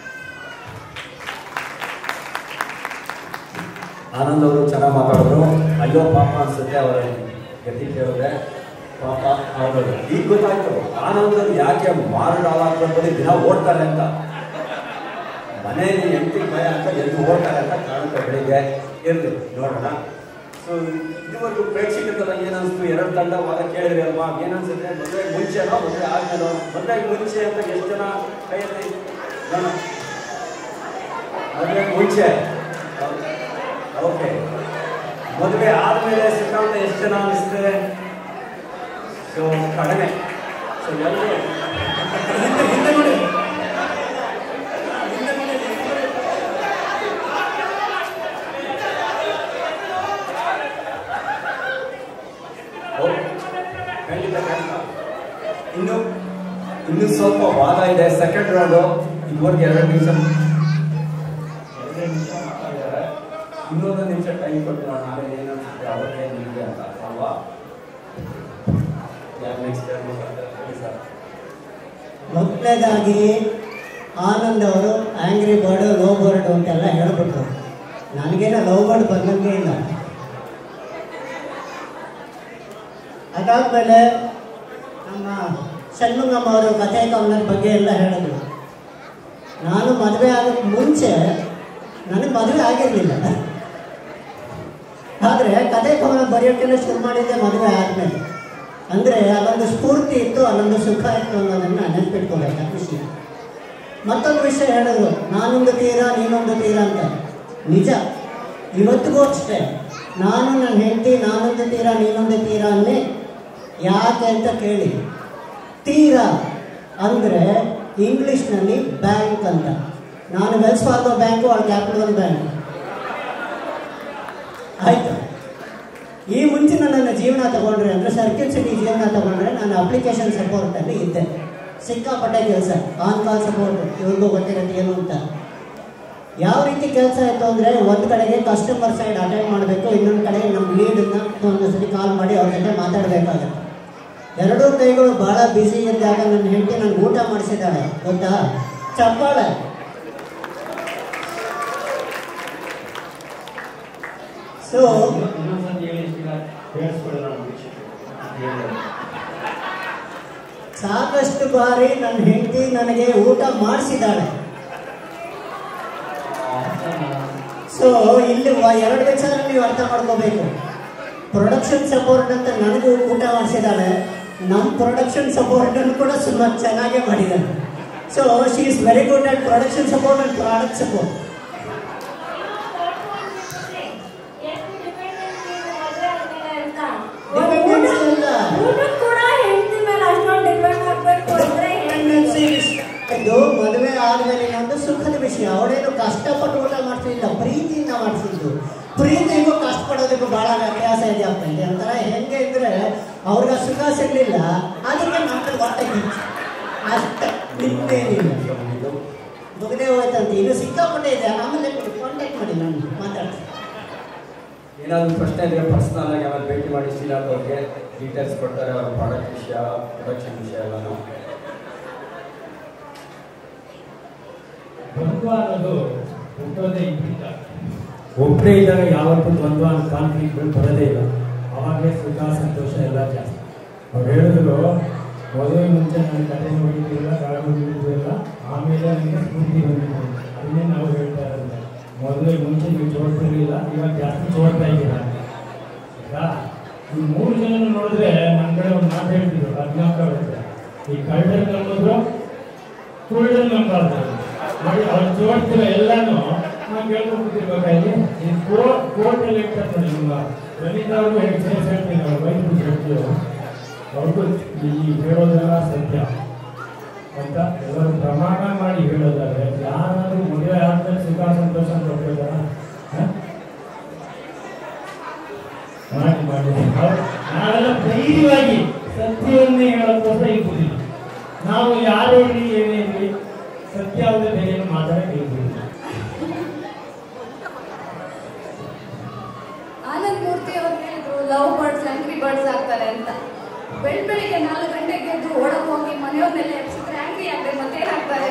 Speaker 2: ಆನಂದ್ ಅವರು ಚೆನ್ನಾಗಿ ಮಾತಾಡಿದ್ರು ಅಯ್ಯೋ ಪಾಪ ಅನ್ಸುತ್ತೆ ಅವರ ಗತಿ ಕೇಳಿದ್ರೆ ಪಾಪ ಅವರು ಈಗ ಗೊತ್ತಾಯ್ತು ಆನಂದ್ ಯಾಕೆ ಮಾರು ಡಾಲಾಕ್ಬೋದು ದಿನ ಓಡ್ತಾರೆ ಅಂತ ಮನೆಯಲ್ಲಿ ಎಂಟಿ ಭಯ ಅಂತ ಎದ್ದು ಓಡ್ತಾರೆ ಅಂತ ಕಾಣುತ್ತೆ ಬೆಳಿಗ್ಗೆ ಇರ್ಲಿ ನೋಡೋಣ ಸೊ ಇದುವರೆಗೂ ಪ್ರೇಕ್ಷಕರ ಏನನ್ಸ್ತು ಎರಡು ತಂಡ ವಾದ ಕೇಳಿದ್ರಿ ಅಲ್ವಾ ಏನನ್ಸುತ್ತೆ ಮದುವೆ ಮುಂಚೆನೋ ಮದುವೆ ಆದ್ಮೇಲೋ ಮದುವೆ ಮುಂಚೆ ಅಂತ ಎಷ್ಟು ಜನ ಕೈಯಲ್ಲಿ ನೋಡೋಣ ಮದುವೆ ಮುಂಚೆ ಓಕೆ ಮದುವೆ ಆದ್ಮೇಲೆ ಸಿಕ್ಕಾಂತ ಎಷ್ಟು ಜನ ಅನಿಸ್ತದೆ ಸೊ ಕಡಿಮೆ ಸೊ ಎಲ್ಲರೂ
Speaker 6: ಹಿಂದೆ ಹಿಂದೆ ನೋಡಿ ಹಿಂದೆ ನೋಡಿ
Speaker 2: ಓಕೆ. ಖಂಡಿತ ಖಂಡಿತ ಇನ್ನು ಇನ್ನು ಸ್ವಲ್ಪ ವಾದ ಇದೆ ಸೆಕೆಂಡ್ ರೌಂಡು ಇದುವರೆಗೆ ಎರಡು ನಿಮಿಷ ಎರಡೇ ನಿಮಿಷ ಮಾತಾಡಿದ್ದಾರೆ ಇನ್ನೊಂದು ನಿಮಿಷ ಟೈಮ್ ಕೊಟ್ಟು ನಾನು ಆಮೇಲೆ ಏನು ಅನ್ಸುತ್ತೆ ಅವತ್ತೇ ನಿಮಗೆ ಅಂತ ಅಲ್ವಾ ಯಾರು ನೆಕ್ಸ್ಟ್ ಹೇಳಿ ಸರ್
Speaker 3: ಮೊದಲನೇದಾಗಿ ಆನಂದ್ ಅವರು ಆಂಗ್ರಿ ಬರ್ಡು ಲೋ ಬರ್ಡ್ ಅಂತೆಲ್ಲ ಹೇಳ್ಬಿಟ್ರು ನನಗೇನೋ ಲವ್ ಬರ್ಡ್ ಬಂದಂಗೆ ಇಲ್ಲ ಅದಾದ್ಮೇಲೆ ನಮ್ಮ ಷಣ್ಮುಗಮ್ಮ ಅವರು ಕಥೆ ಕವನದ ಬಗ್ಗೆ ಎಲ್ಲ ಹೇಳಿದ್ರು ನಾನು ಮದುವೆ ಆಗೋಕ್ಕೆ ಮುಂಚೆ ನನಗೆ ಮದುವೆ ಆಗಿರಲಿಲ್ಲ ಆದರೆ ಕಥೆ ಕವನ ಬರೆಯೋಕ್ಕೆಲ್ಲ ಶುರು ಮಾಡಿದ್ದೆ ಮದುವೆ ಆದಮೇಲೆ ಅಂದರೆ ಅಲ್ಲೊಂದು ಸ್ಫೂರ್ತಿ ಇತ್ತು ಅಲ್ಲೊಂದು ಸುಖ ಇತ್ತು ಅನ್ನೋದನ್ನು ನೆನಪಿಟ್ಕೋಬೇಕು ಆ ಖುಷಿ ಮತ್ತೊಂದು ವಿಷಯ ಹೇಳಿದ್ರು ನಾನೊಂದು ತೀರ ನೀನೊಂದು ತೀರ ಅಂತ ನಿಜ ಇವತ್ತಿಗೂ ಅಷ್ಟೇ ನಾನು ನನ್ನ ಹೆಂಡತಿ ನಾನೊಂದು ತೀರ ನೀನೊಂದು ತೀರ ಅನ್ನೇ ಯಾಕೆ ಅಂತ ಕೇಳಿ ತೀರ ಅಂದರೆ ಇಂಗ್ಲೀಷ್ನಲ್ಲಿ ಬ್ಯಾಂಕ್ ಅಂತ ನಾನು ವೆಲ್ಸ್ ಫಾರ್ಗೋ ಬ್ಯಾಂಕು ಅವ್ರ ಕ್ಯಾಪಿಟಲ್ ಬ್ಯಾಂಕ್ ಆಯ್ತು ಈ ಮುಂಚಿನ ನನ್ನ ಜೀವನ ತಗೊಂಡ್ರೆ ಅಂದರೆ ಸರ್ಕ್ಯೂಟ್ ಸಿಟಿ ಜೀವನ ತಗೊಂಡ್ರೆ ನಾನು ಅಪ್ಲಿಕೇಶನ್ ಸಪೋರ್ಟಲ್ಲಿ ಇದ್ದೆ ಸಿಕ್ಕಾಪಟ್ಟೆ ಕೆಲಸ ಆನ್ ಕಾಲ್ ಸಪೋರ್ಟ್ ಇವ್ರಿಗೂ ಗೊತ್ತಿರುತ್ತೆ ಏನು ಅಂತ ಯಾವ ರೀತಿ ಕೆಲಸ ಇತ್ತು ಅಂದರೆ ಒಂದು ಕಡೆಗೆ ಕಸ್ಟಮರ್ ಸೈಡ್ ಅಟೆಂಡ್ ಮಾಡಬೇಕು ಇನ್ನೊಂದು ಕಡೆ ನಮ್ಮ ಲೀಡನ್ನ ಒಂದು ಸತಿ ಕಾಲ್ ಮಾಡಿ ಅವ್ರ ಜೊತೆ ಮಾತಾಡಬೇಕಾಗತ್ತೆ ಎರಡೂ ಕೈಗಳು ಭಾಳ ಬ್ಯುಸಿ ಇದ್ದಾಗ ನನ್ನ ಹೆಂಡತಿ ನನಗೆ ಊಟ ಮಾಡಿಸಿದ್ದಾಳೆ ಗೊತ್ತಾ ಚಪ್ಪಾಳೆ ಸೊ
Speaker 4: ಇನ್ನೊಂದ್ಸತಿ ಹೇಳಿ ಕೇಳಿಸ್ಕೊಳ್ಳಿ ನಾನು
Speaker 3: ಸಾಕಷ್ಟು ಬಾರಿ ನನ್ನ ಹೆಂಡತಿ ನನಗೆ ಊಟ ಮಾಡಿಸಿದ್ದಾಳೆ ಸೊ ಇಲ್ಲಿ ವ- ಎರಡು ವಿಚಾರ ನೀವು ಅರ್ಥ ಮಾಡ್ಕೋಬೇಕು ಪ್ರೊಡಕ್ಷನ್ ಸಪೋರ್ಟ್ ಅಂತ ನನಗೂ ಊಟ ಮಾಡಿಸಿದ್ದಾಳೆ ನಮ್ಮ ಪ್ರೊಡಕ್ಷನ್ ಸಪೋರ್ಟ್ ಕೂಡ ತುಂಬ ಚೆನ್ನಾಗೇ ಮಾಡಿದ್ದಾನೆ so she is very good at production support and product support Dependence ಇಲ್ಲ.
Speaker 5: ಕೂಡ ಹೆಂಡತಿ ಮೇಲೆ ಅಷ್ಟೊಂದು ಡಿಪೆಂಡ್ ಆಗ್ಬೇಕು ಅಂದ್ರೆ ಹೆಂಗೆ?
Speaker 3: ಇದು ಮದುವೆ ಆದ್ಮೇಲೆ ಒಂದು ಸುಖದ ವಿಷಯ ಅವಳೇನು ಕಷ್ಟಪಟ್ಟು ಊಟ ಮಾಡ್ತಿಲ್ಲ ಪ್ರೀತಿಯಿಂದ ಮಾಡಿಸಿದ್ದು ಪ್ರೀತಿಗೂ ಕಷ್ಟಪಡೋದಕ್ಕೂ ಬಹಳ ವ್ಯತ್ಯಾಸ ಇದೆ ಅಪ್ಪ ಇದೆ ಒಂಥರ ಹೆಂಗೆ ಇದ್ರೆ ಅವ್ರಿಗೆ ಸುಖ ಸಿಗ್ಲಿಲ್ಲ ಅದಕ್ಕೆ ಮಕ್ಕಳು ಹೊಟ್ಟೆ ಕಿಚ್ಚು ಅಷ್ಟೇ ನಿಮ್ದೇನಿಲ್ಲ
Speaker 2: ಮುಗಿದು
Speaker 3: ಮುಗದೆ ಹೋಯ್ತಂತ ಇದು ಸಿಕ್ಕಾಪಟ್ಟೆ ಇದೆ ಆಮೇಲೆ ಕಾಂಟ್ಯಾಕ್ಟ್ ಮಾಡಿ ನಾನು ಮಾತಾಡ್ತೀನಿ
Speaker 2: ಏನಾದರೂ ಪ್ರಶ್ನೆ ಇದ್ರೆ ಪರ್ಸನಲ್ ಆಗಿ ಆಮೇಲೆ ಭೇಟಿ ಮಾಡಿ ಶ್ರೀನಾಥ್ ಅವ್ರಿಗೆ ಡೀಟೇಲ್ಸ್ ಕೊಡ್ತಾರೆ ಅವರ ಪ್ರಾಡಕ್ಟ್ ವಿಷಯ ಪ್ರೊಡಕ್ಷನ್ ವಿಷಯ ಎಲ್ಲಾನು
Speaker 4: ದ್ವಂದ್ವ ಅನ್ನೋದು ಹುಟ್ಟೋದೇ ಇದ್ದಿದ್ದ ಒಬ್ಬರೇ ಇದ್ದಾಗ ಯಾವತ್ತೂ ದ್ವಂದ್ವ ಕಾನ್ಫ್ಲಿಕ್ಟ್ಗಳು ಬರೋದೇ ಇಲ್ಲ ಅವಾಗಲೇ ಸುಖ ಸಂತೋಷ ಎಲ್ಲ ಜಾಸ್ತಿ ಅವ್ರು ಹೇಳಿದ್ರು ಮದುವೆ ಮುಂಚೆ ನನ್ನ ಕತೆ ನೋಡಿದ್ದಿಲ್ಲ ಗಾಳಿ ನೋಡಿದ್ದಿಲ್ಲ ಆಮೇಲೆ ನನಗೆ ಸ್ಫೂರ್ತಿ ಬಂದಿದ್ದು ಅದನ್ನೇ ನಾವು ಹೇಳ್ತಾ ಇರೋದು ಮದುವೆ ಮುಂಚೆ ನೀವು ಜೋಡ್ತಿರ್ಲಿಲ್ಲ ಇವಾಗ ಜಾಸ್ತಿ ಜೋಡ್ತಾ ಇದ್ದೀರಾ ಈಗ ಈ ಮೂರು ಜನ ನೋಡಿದ್ರೆ ನನ್ನ ಕಡೆ ಒಂದು ಮಾತು ಹೇಳ್ತಿದ್ರು ಹದಿನಾಲ್ಕು ಹೇಳ್ತಾರೆ ಈ ಕಳ್ಳರು ನಂಬಿದ್ರು ಕುರುಡರು ನಂಬಾರ್ದು ನೋಡಿ ಅವ್ರು ಜೋಡ್ತಿರೋ ಎಲ್ಲಾನು ನಾವು ಕೇಳ್ಕೊಂಡ್ಬಿಟ್ಟಿರ್ಬೇಕಾಗಿ ಈ ಕೋರ್ಟ್ ಕೋರ್ಟಲ್ಲಿ ಇರ್ತಾರೆ ನೋಡಿ ನಿಮ್ಮ ರವೀಂದ್ರವ್ರಿಗೂ ಹೇಳಿ ಸೇರ್ಸಿ ಹೇಳ್ತೀನಿ ಅವ್ರ ವೈದ್ಯರು ಹೇಳ್ತೀವಿ ಅವ್ರಿಗೂ ಈ ಹೇಳೋದೆಲ್ಲ ಸತ್ಯ ಅಂತ ಎಲ್ಲರೂ ಪ್ರಮಾಣ ಮಾಡಿ ಹೇಳೋದಾದ್ರೆ ಯಾರಾದ್ರೂ ಮದುವೆ ಆದ್ಮೇಲೆ ಸುಖ ಸಂತೋಷ ಅಂತ ಒಪ್ಪಿದಾರ ಮಾಡಿ ಮಾಡಿ ಅವ್ರು- ನಾವೆಲ್ಲ ಧೈರ್ಯವಾಗಿ ಸತ್ಯವನ್ನೇ ಹೇಳೋಕ್ಕೋಸ್ಕರ ಈ ಕೂತಿದ್ವಿ ನಾವು ಯಾರು ಇರಲಿ ಏನೇ ಇರಲಿ ಸತ್ಯ ಅಲ್ಲದೆ ಬೇರೆ ಮಾತಾಡಕ್ಕೆ ಇರ್ತೀವಿ
Speaker 1: ಆಂಗ್ರಿ ಬರ್ಡ್ಸ್ ಆಗ್ತಾರೆ ಅಂತ ಬೆಳ್ ಬೆಳಿಗ್ಗೆ ನಾಲ್ಕು ಗಂಟೆಗೆ ಎದ್ದು ಓಡಕ್ ಹೋಗಿ ಮನೆಯವ್ರನ್ನೆಲ್ಲ ಎಬ್ಸಿದ್ರೆ ಆಂಗ್ರಿ ಆಗ್ಬೇಕು ಮತ್ತೇನಾಗ್ತಾರೆ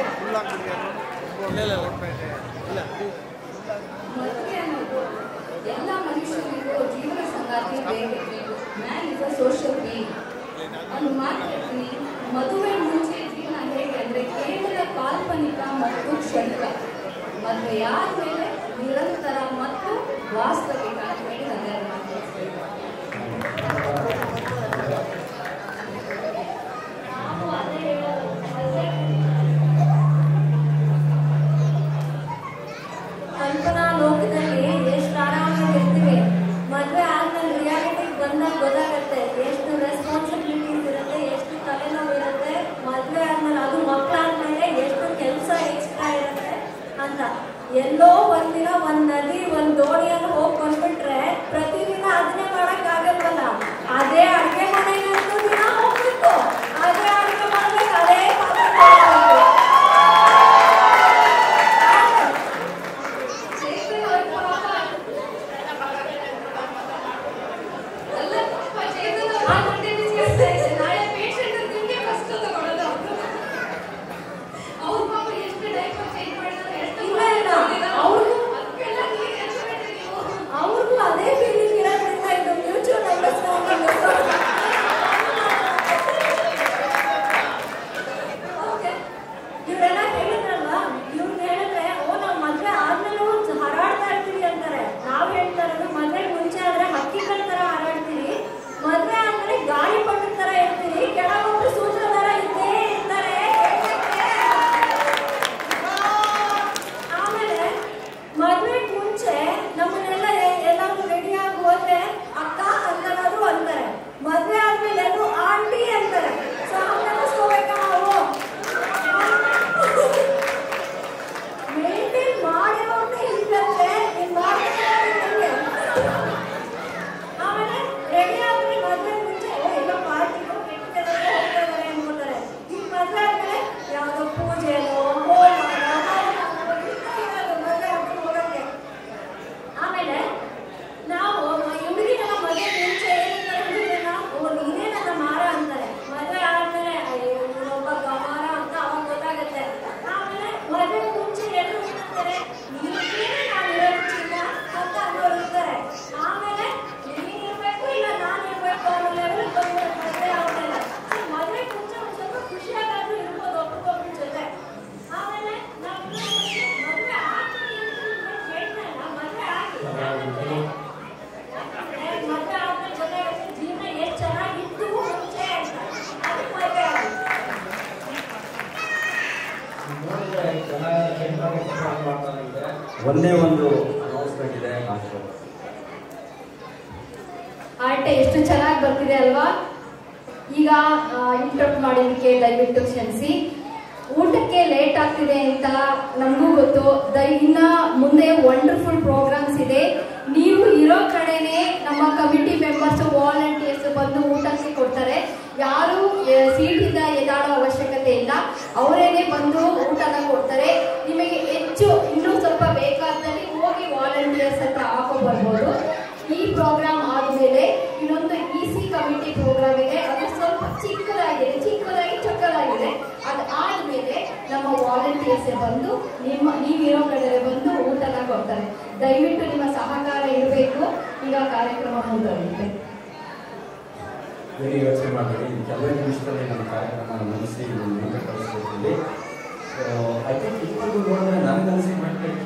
Speaker 1: ಮದುವೆ ಅನ್ನೋದು ಎಲ್ಲ ಮನುಷ್ಯನಿಗೂ ಜೀವನ ಸಂಗಾತಿ ಬೇಕೇ ಬೇಕು man is a social being ಒಂದು ಮಾತು ಹೇಳ್ತೀನಿ ಮದುವೆ ಮುಂಚೆ ಜೀವನ ಹೇಗೆ ಅಂದ್ರೆ ಕೇವಲ ಕಾಲ್ಪನಿಕ ಮತ್ತು ಕ್ಷಣಿಕ ಮದುವೆ ಯಾರ ಮೇಲೆ ನಿರಂತರ ಮತ್ತು ವಾಸ್ತವಿಕ ಅಂತ ಹೇಳಿ ನನ್ನ ಮಾತು ತಿಳಿಸ್ಬೇಕು.
Speaker 5: ನಾವು ಅದೇ ಹೇಳೋದು. ಮದ್ವೆ ಕಲ್ಪನಾ ಲೋಕದಲ್ಲಿ ಎಷ್ಟು ಆರಾಮಾಗಿರ್ತೀವಿ ಮದುವೆ ಆದ್ಮೇಲೆ ರಿಯಾಲಿಟಿಗೆ ಬಂದಾಗ ಗೊತ್ತಾಗತ್ತೆ ಎಷ್ಟು ರೆಸ್ಪಾನ್ಸಿಬಿಲಿಟೀಸ್ ಇರುತ್ತೆ ಎಷ್ಟು ತಲೆನೋವು ಇರುತ್ತೆ ಮದುವೆ ಆದ್ಮೇಲೆ ಅದು ಮಕ್ಕಳಾದ್ಮೇಲೆ ಎಷ್ಟು ಕೆಲಸ ಎಕ್ಸ್ಟ್ರಾ ಇರುತ್ತೆ ಅಂತ ಎಲ್ಲೋ ಒಂದಿನ ಒಂದ್ ನದಿ ಒಂದ್ ದೋಣಿಯಲ್ಲಿ ಹೋಗಿ ಬಂದ್ಬಿಟ್ರೆ ಪ್ರತಿದಿನ ಅದನ್ನೇ ಮಾಡಕ್ ಆಗಲ್ವಲ್ಲ ಅದೇ ಅಡುಗೆ ಮನೆಗೆ ಅಂತೂ ದಿನ ಹೋಗ್ಬೇಕು ಅದೇ ಅಡುಗೆ ಮಾಡ್ಬೇಕು ಅದೇ ಪಾತ್ರೆ ತೊಳ್ಕೊಬೇಕು.
Speaker 1: ಚೇತನ್ ಅವ್ರ ಪಾಪ ಅಲ್ಲ ಪಾಪ ಚೇತನ್ ಅವ್ರು ಆ ಗಂಟೆ ಬಿಸಿ ಆಗ್ತಾ ಇದೆ. ನಾಳೆ patient ನಿಮ್ಗೆ ಕಷ್ಟ ತಗೊಳ್ಳೋದು ಅವ್ರು. ಅವ್ರ ಪಾಪ ಎಷ್ಟು diaper change ಮಾಡಿದಾರೆ, ಎಷ್ಟು
Speaker 5: ಇಲ್ಲ, ಇಲ್ಲ.
Speaker 1: ಮಾಡಿದಾರೆ.
Speaker 5: ಅವ್ರು-
Speaker 1: ಅದಕ್ಕೆಲ್ಲ ನೀವ್ ಎತ್ಬೇಡ್ರಿ ನೀವು.
Speaker 5: ಅವ್ರಿಗೂ ಅದೇ ಫೀಲಿಂಗ್ ಇರೋದ್ರಿಂದ ಇದು ಮ್ಯೂಚುವಲ್ ಅಂಡರ್ಸ್ಟ್ಯಾಂಡಿಂಗ್ ಓಕೆ ಇವರೆಲ್ಲ ಹೇಳಿದ್ರಲ್ವಾ ಇವ್ರು ಹೇಳಿದ್ರೆ ಓ ನಾವು ಮದ್ವೆ ಆದ್ಮೇಲೂ ಹಾರಾಡ್ತಾ ಇರ್ತೀವಿ ಅಂತಾರೆ ನಾವ್ ಹೇಳ್ತಾ ಇರೋದು ಮದ್ವೆ ಮುಂಚೆ ಆದ್ರೆ ಹಕ್ಕಿಗಳ ತರ ಹಾರಾಡ್ತೀವಿ ಮದ್ವೆ ಆದ್ಮೇಲೆ ಗಾಳಿ ಪಟ್ಟದ ತರ ಇರ್ತೀವಿ ಕೆಳಗೊಂದು ಸೂತ್ರಧಾರ ಇದ್ದೇ ಇರ್ತಾರೆ ಆಮೇಲೆ ಮದ್ವೆಗ್ ಮುಂಚೆ ನಮ್ಮನ್ನೆಲ್ಲ ಎ- ಎಲ್ಲಾದ್ರೂ ರೆಡಿ ಆಗಿ ಹೋದ್ರೆ ಅಕ್ಕ ಅಂತನಾದ್ರು ಅಂತಾರೆ ಮದ್ವೆ ಆದ್ಮೇಲೆ ಎಲ್ಲರೂ ಆಂಟಿ ಅಂತಾರೆ ಸೊ ಹಂಗ ಅನ್ನಿಸ್ಕೋಬೇಕಾ ನಾವು ಮೇಂಟೈನ್ ಮಾಡಿರೋರ್ನೇ ಹಿಂಗಂದ್ರೆ ಇನ್ ಮಾಡ್ಕೊಳ್ಳೋರು ಹೆಂಗೆ? ಆಮೇಲೆ ರೆಡಿ ಆದ್ರೆ ಮದ್ವೆ ಮುಂಚೆ ಓ ಎಲ್ಲ ಪಾರ್ಟಿಗೂ ಕೆಟ್ಟ ಕೆಟ್ಟದಾಗೆ ಹೋಗ್ತಾ ಇದಾರೆ ಅನ್ಕೋತಾರೆ ಈಗ ಮದ್ವೆ ಆದ್ಮೇಲೆ ಯಾವ್ದೋ ಪೂಜೆನೋ ಹೋಮನೋ ಹವನನೋ ಇಂಥ ಇರೋದು ಮದ್ವೆ ಆದ್ಮೇಲೆ ಹೋಗಕ್ಕೆ ಆಮೇಲೆ ನಾವು ಹುಡುಗಿನೆಲ್ಲ ಮದುವೆ ಮುಂಚೆ ಏನಂತಾರೆ ಹುಡುಗರನ್ನ ಓ ನೀನೇ ನನ್ನ ಮಾರ ಅಂತಾರೆ ಮದುವೆ ಆದ್ಮೇಲೆ ಅಯ್ಯೋ ಇವನೊಬ್ಬ ಗಮಾರ ಅಂತ ಅವಾಗ ಗೊತ್ತಾಗತ್ತೆ ಆಮೇಲೆ ಮದುವೆ ಮುಂಚೆ ಎಲ್ಲರೂ ಏನಂತಾರೆ ನೀನೇ ನಾನು ಇರೋದು ಚಿನ್ನ ಅಂತ ಅನ್ನೋರು ಇರ್ತಾರೆ ಆಮೇಲೆ ನೀನ್ ಇರ್ಬೇಕು ಇಲ್ಲ ನಾನು ಇರ್ಬೇಕು ಅನ್ನೋ ಲೆವೆಲ್ ಬಂದ್ಬಿಟ್ಟು ಮದುವೆ ಆದ್ಮೇಲೆ So, ಮದುವೆ ಮುಂಚೆ ಒಂದ್ ಸ್ವಲ್ಪ ಖುಷಿಯಾಗಾದ್ರೂ ಇರ್ಬೋದು ಒಬ್ಬೊಬ್ಬರ ಜೊತೆ ಆಮೇಲೆ ನಾವು ಮದುವೆ ಆದ್ಮೇಲೆ ಏನು ಹೇಳ್ತಾ ಇಲ್ಲ ಮದುವೆ ಆಗಿ ಯಾಕಂದ್ರೆ ಯಾಕಂದ್ರೆ ಮದುವೆ ಆದ್ಮೇಲೆ ಗೊತ್ತಾಗುತ್ತೆ ಜೀವನ ಎಷ್ಟು ಚೆನ್ನಾಗಿತ್ತು ಮುಂಚೆ ಅಂತ ಅದಕ್ಕೆ ಮದುವೆ ಆಗಿ
Speaker 2: ಒಂದೇ ಒಂದು ಅನೌನ್ಸ್ಮೆಂಟ್ ಇದೆ ಕಾಣಿಸ್ಕೊ
Speaker 1: ಆರ್ಟೆ ಎಷ್ಟು ಚೆನ್ನಾಗಿ ಬರ್ತಿದೆ ಅಲ್ವಾ ಈಗ ಇಂಟರ್ಪ್ಟ್ ಮಾಡಿದ್ದಕ್ಕೆ ದಯವಿಟ್ಟು ಕ್ಷಮಿಸಿ ಊಟಕ್ಕೆ ಲೇಟ್ ಆಗ್ತಿದೆ ಅಂತ ನಮಗೂ ಗೊತ್ತು ದ ಇನ್ನ ಮುಂದೆ ವಂಡರ್ಫುಲ್ ಪ್ರೋಗ್ರಾಮ್ಸ್ ಇದೆ ನೀವು ಇರೋ ಕಡೆನೆ ನಮ್ಮ ಕಮಿಟಿ ಮೆಂಬರ್ಸ್ ವಾಲಂಟಿಯರ್ಸ್ ಬಂದು ಊಟಕ್ಕೆ ಕೊಡ್ತಾರೆ ಯಾರು ಸೀಟಿಂದ ಎದಾಡೋ ಅವಶ್ಯಕತೆ ಇಲ್ಲ ಅವರೇನೆ ಬಂದು ಊಟನ ಕೊಡ್ತಾರೆ ನಿಮಗೆ ಹೆಚ್ಚು ಇನ್ನೂ ಸ್ವಲ್ಪ ಬೇಕಾದಲ್ಲಿ ಹೋಗಿ ವಾಲಂಟಿಯರ್ಸ್ ಹತ್ರ ಹಾಕೋ ಬರ್ಬೋದು ಈ ಪ್ರೋಗ್ರಾಮ್ ಆದ್ಮೇಲೆ ಇನ್ನೊಂದು ಇ ಸಿ ಕಮಿಟಿ ಪ್ರೋಗ್ರಾಮ್ ಇದೆ ಅದು ಸ್ವಲ್ಪ ಚಿಕ್ಕದಾಗಿದೆ ಚಿಕ್ಕದಾಗಿ ಚೊಕ್ಕದಾಗಿದೆ ಅದು ಆದ್ಮೇಲೆ ನಮ್ಮ ವಾಲಂಟಿಯರ್ಸ್ ಬಂದು ನಿಮ್ಮ ನೀವಿರೋ ಕಡೆ ಬಂದು ಊಟನ ಕೊಡ್ತಾರೆ ದಯವಿಟ್ಟು ನಿಮ್ಮ ಸಹಕಾರ ಇರಬೇಕು ಈಗ ಕಾರ್ಯಕ್ರಮ ಮುಂದುವರಿಯುತ್ತೆ
Speaker 2: ಏನು ಯೋಚನೆ ಮಾಡಬೇಡಿ ಕೆಲವೇ ನಿಮಿಷದಲ್ಲಿ ನಮ್ಮ ಕಾರ್ಯಕ್ರಮ ಮುಗಿಸಿ ಮುಂದೆ ಕಳಿಸ್ಕೊಡ್ತೀವಿ ಐ ಥಿಂಕ್ ಇಪ್ಪತ್ತು ನೋಡಿದ್ರೆ ನನಗೆ ಅನಿಸಿ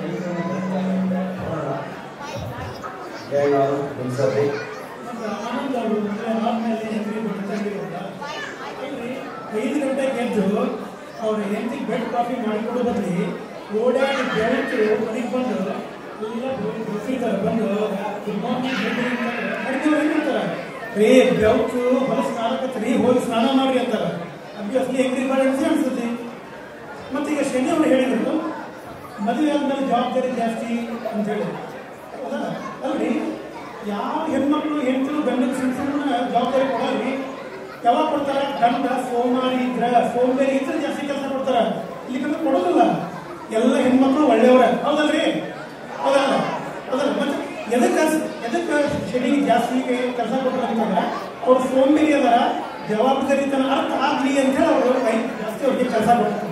Speaker 2: ಏನು ಅನ್ಸತ್ತೆ
Speaker 6: ನಮ್ಮ ಆನಂದ್ ಅವರು ಮದುವೆ ಆದ್ಮೇಲೆ ಹೆಂಗ್ರಿ ಬಿಡ್ತಾರೆ ಗೊತ್ತಾ? ಇಲ್ಲಿ ಐದು ಗಂಟೆಗೆ ಎದ್ದು ಅವ್ರ ಹೆಂಡತಿಗೆ ಬೆಡ್ ಕಾಫಿ ಮಾಡಿಕೊಡೋ ಬದಲಿ ಓಡಾಡಿ ಬೆಳಕು ಮನೆಗೆ ಬಂದು ಎಲ್ಲ ಬಿಸಿರ್ತಾರೆ ಬಂದು ಗುಡ್ ಮಾರ್ನಿಂಗ್ ಅಡಿಗೆವ್ರು ಏನು ಅಂತಾರೆ ರೇ ಬೆಳಕು ಹೊಲಸು ಸ್ನಾನಕತ್ರಿ ಹೋಗಿ ಸ್ನಾನ ಮಾಡ್ರಿ ಅಂತಾರೆ ಅಬ್ವಿಯಸ್ಲಿ ಹೆಂಗ್ರಿ ಮಾಡಿ ಅನ್ಸುತ್ತೆ ಮತ್ತೆ ಈಗ ಶನಿ ಅವರು ಹೇಳಿದ್ರು ಮದುವೆ ಆದ್ಮೇಲೆ ಜವಾಬ್ದಾರಿ ಜಾಸ್ತಿ ಅಂತ ಹೇಳಿ ಹೌದಾ ಅಲ್ರಿ ಯಾವ ಹೆಣ್ಮಕ್ಳು ಹೆಣ್ಮಕ್ಳು ಗಂಡನ ಸಿಂಚನ ಜವಾಬ್ದಾರಿ ಕೊಡಲ್ರಿ ಯಾವಾಗ ಕೊಡ್ತಾರ ಗಂಡ ಸೋಮಾರಿ ಇದ್ರ ಸೋಂಬೇರಿ ಇದ್ರೆ ಜಾಸ್ತಿ ಕೆಲಸ ಕೊಡ್ತಾರ ಇಲ್ಲಿ ಕಮ್ಮಿ ಕೊಡೋದಿಲ್ಲ ಎಲ್ಲ ಹೆಣ್ಮಕ್ಳು ಒಳ್ಳೆಯವರ ಹೌದಲ್ರಿ ಹೌದಲ್ಲ ಹೌದಲ್ಲ ಮತ್ತೆ ಎದಕ್ಕೆ ಅದಕ್ಕೆ ಶನಿಗೆ ಜಾಸ್ತಿ ಕೆಲಸ ಕೊಟ್ಟು ಅಂತಂದ್ರೆ ಅವ್ರು ಸೋಂಬೇರಿ ಅದಾರ ಜವಾಬ್ದಾರಿತನ ಅರ್ಥ ಆಗ್ಲಿ ಅಂತ ಹೇಳಿ ಅವರು ಜಾಸ್ತಿ ಅವ್ರಿಗೆ ಕೆಲಸ ಕೊಡ್ತಾರೆ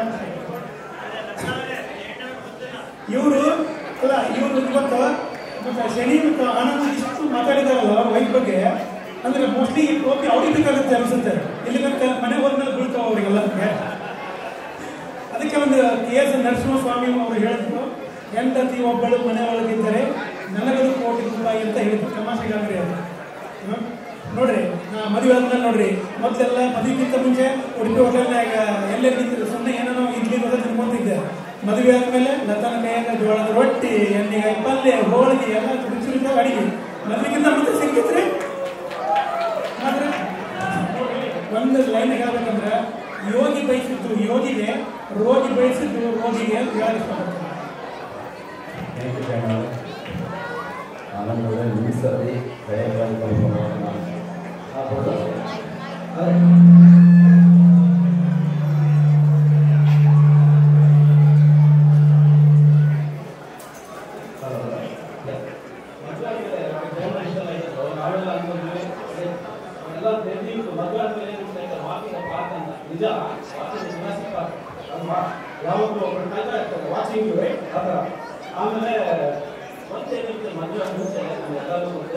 Speaker 6: ಇವರು ಅಲ್ಲ ಇವರು ಇವತ್ತು ಮತ್ತೆ ಶನಿ ಮತ್ತು ಆನಂದ್ ಇಷ್ಟು ಮಾತಾಡಿದಾರಲ್ಲ ಅವ್ರ ವೈಫ್ ಬಗ್ಗೆ ಅಂದ್ರೆ ಮೋಸ್ಟ್ಲಿ ಈ ಟೋಪಿ ಅವ್ರಿಗೆ ಬೇಕಾಗುತ್ತೆ ಅನ್ಸುತ್ತೆ ಇಲ್ಲಿ ತನಕ ಮನೆ ಹೋದ್ಮೇಲೆ ಬೀಳ್ತಾವ ಅವರಿಗೆಲ್ಲ ಅದಕ್ಕೆ ಒಂದು ಕೆ ಎಸ್ ನರಸಿಂಹಸ್ವಾಮಿ ಅವರು ಹೇಳಿದ್ರು ಹೆಂಡತಿ ಒಬ್ಬಳು ಮನೆ ಒಳಗಿದ್ದರೆ ನನಗದು ಕೋಟಿ ರೂಪಾಯಿ ಅಂತ ಹೇಳಿದ್ರು ತಮಾಷೆಗಾಗ್ರಿ ಅದು ಹ್ಮ್? ನೋಡ್ರಿ ನಾ ಮದುವೆ ಆದ್ಮೇಲೆ ನೋಡ್ರಿ ಮೊದಲೆಲ್ಲ ಮದುವೆಗಿಂತ ಮುಂಚೆ ಉಡುಪಿ ಹೋಟೆಲ್ನಾಗ ಎಲ್ಲೇ ನಿಂತಿದ್ರು ಸುಮ್ಮನೆ ಏನೋ ಇಡ್ಲಿ ದೋಸೆ ತಿನ್ಕೊಂತಿದ್ದೆ ಮದುವೆ ಆದ್ಮೇಲೆ ಲತನ ಕೈಯಾಗ ಜೋಳದ ರೊಟ್ಟಿ ಎಣ್ಣೆಗಾಯಿ ಪಲ್ಯ ಹೋಳಿಗೆ ಎಲ್ಲ ರುಚಿ ರುಚಿಯಾಗಿ ಅಡಿಗೆ ಮದುವೆಗಿಂತ ಮುಂಚೆ ಸಿಕ್ಕಿತ್ರಿ ಆದ್ರೆ ಒಂದು ಲೈನ್ ಹೇಳ್ಬೇಕಂದ್ರೆ ಯೋಗಿ ಬಯಸಿದ್ದು ಯೋಗಿಗೆ ರೋಗಿ ಬಯಸಿದ್ದು ರೋಗಿಗೆ ಅಂತ ಹೇಳಕ್ ಇಷ್ಟಪಡ್ತೀನಿ
Speaker 2: ಥ್ಯಾಂಕ್ ಯು ಜಯಣ್ಣ ಆನಂದ್ ಅವರೇ ನಿಲ್ಲಿಸಲಿ ದಯವಾಗಿ ಕಾರ್ಯಕ್ರಮವನ್ನು ಆಗ್ಬೋದು
Speaker 7: ನಾವೆಲ್ಲ ಅನ್ಕೊಂಡ್ವಿ ಎಲ್ಲ ಟ್ರೆಂಡಿಂಗ್ ಮದುವೆ ಆದ್ಮೇಲೆ ವಾಕಿಂಗ್ ಪಾರ್ಕ್ ಅಂತ ನಿಜ ವಾಕಿಂಗ್ ಜಿಮ್ನಾಸ್ಟಿಕ್ ಪಾರ್ಕ್ ಅಲ್ವಾ ಯಾವತ್ತೂ ಒಬ್ಬರು ಕಾಯ್ತಾ ಇರ್ತಾರೆ ವಾಚಿಂಗ್ ರೈಟ್ ಆ ಥರ ಆಮೇಲೆ ಮತ್ತೇನಿರುತ್ತೆ ಮದುವೆ ಆದ ಮುಂಚೆ ಎಲ್ಲರೂ ಗೊತ್ತು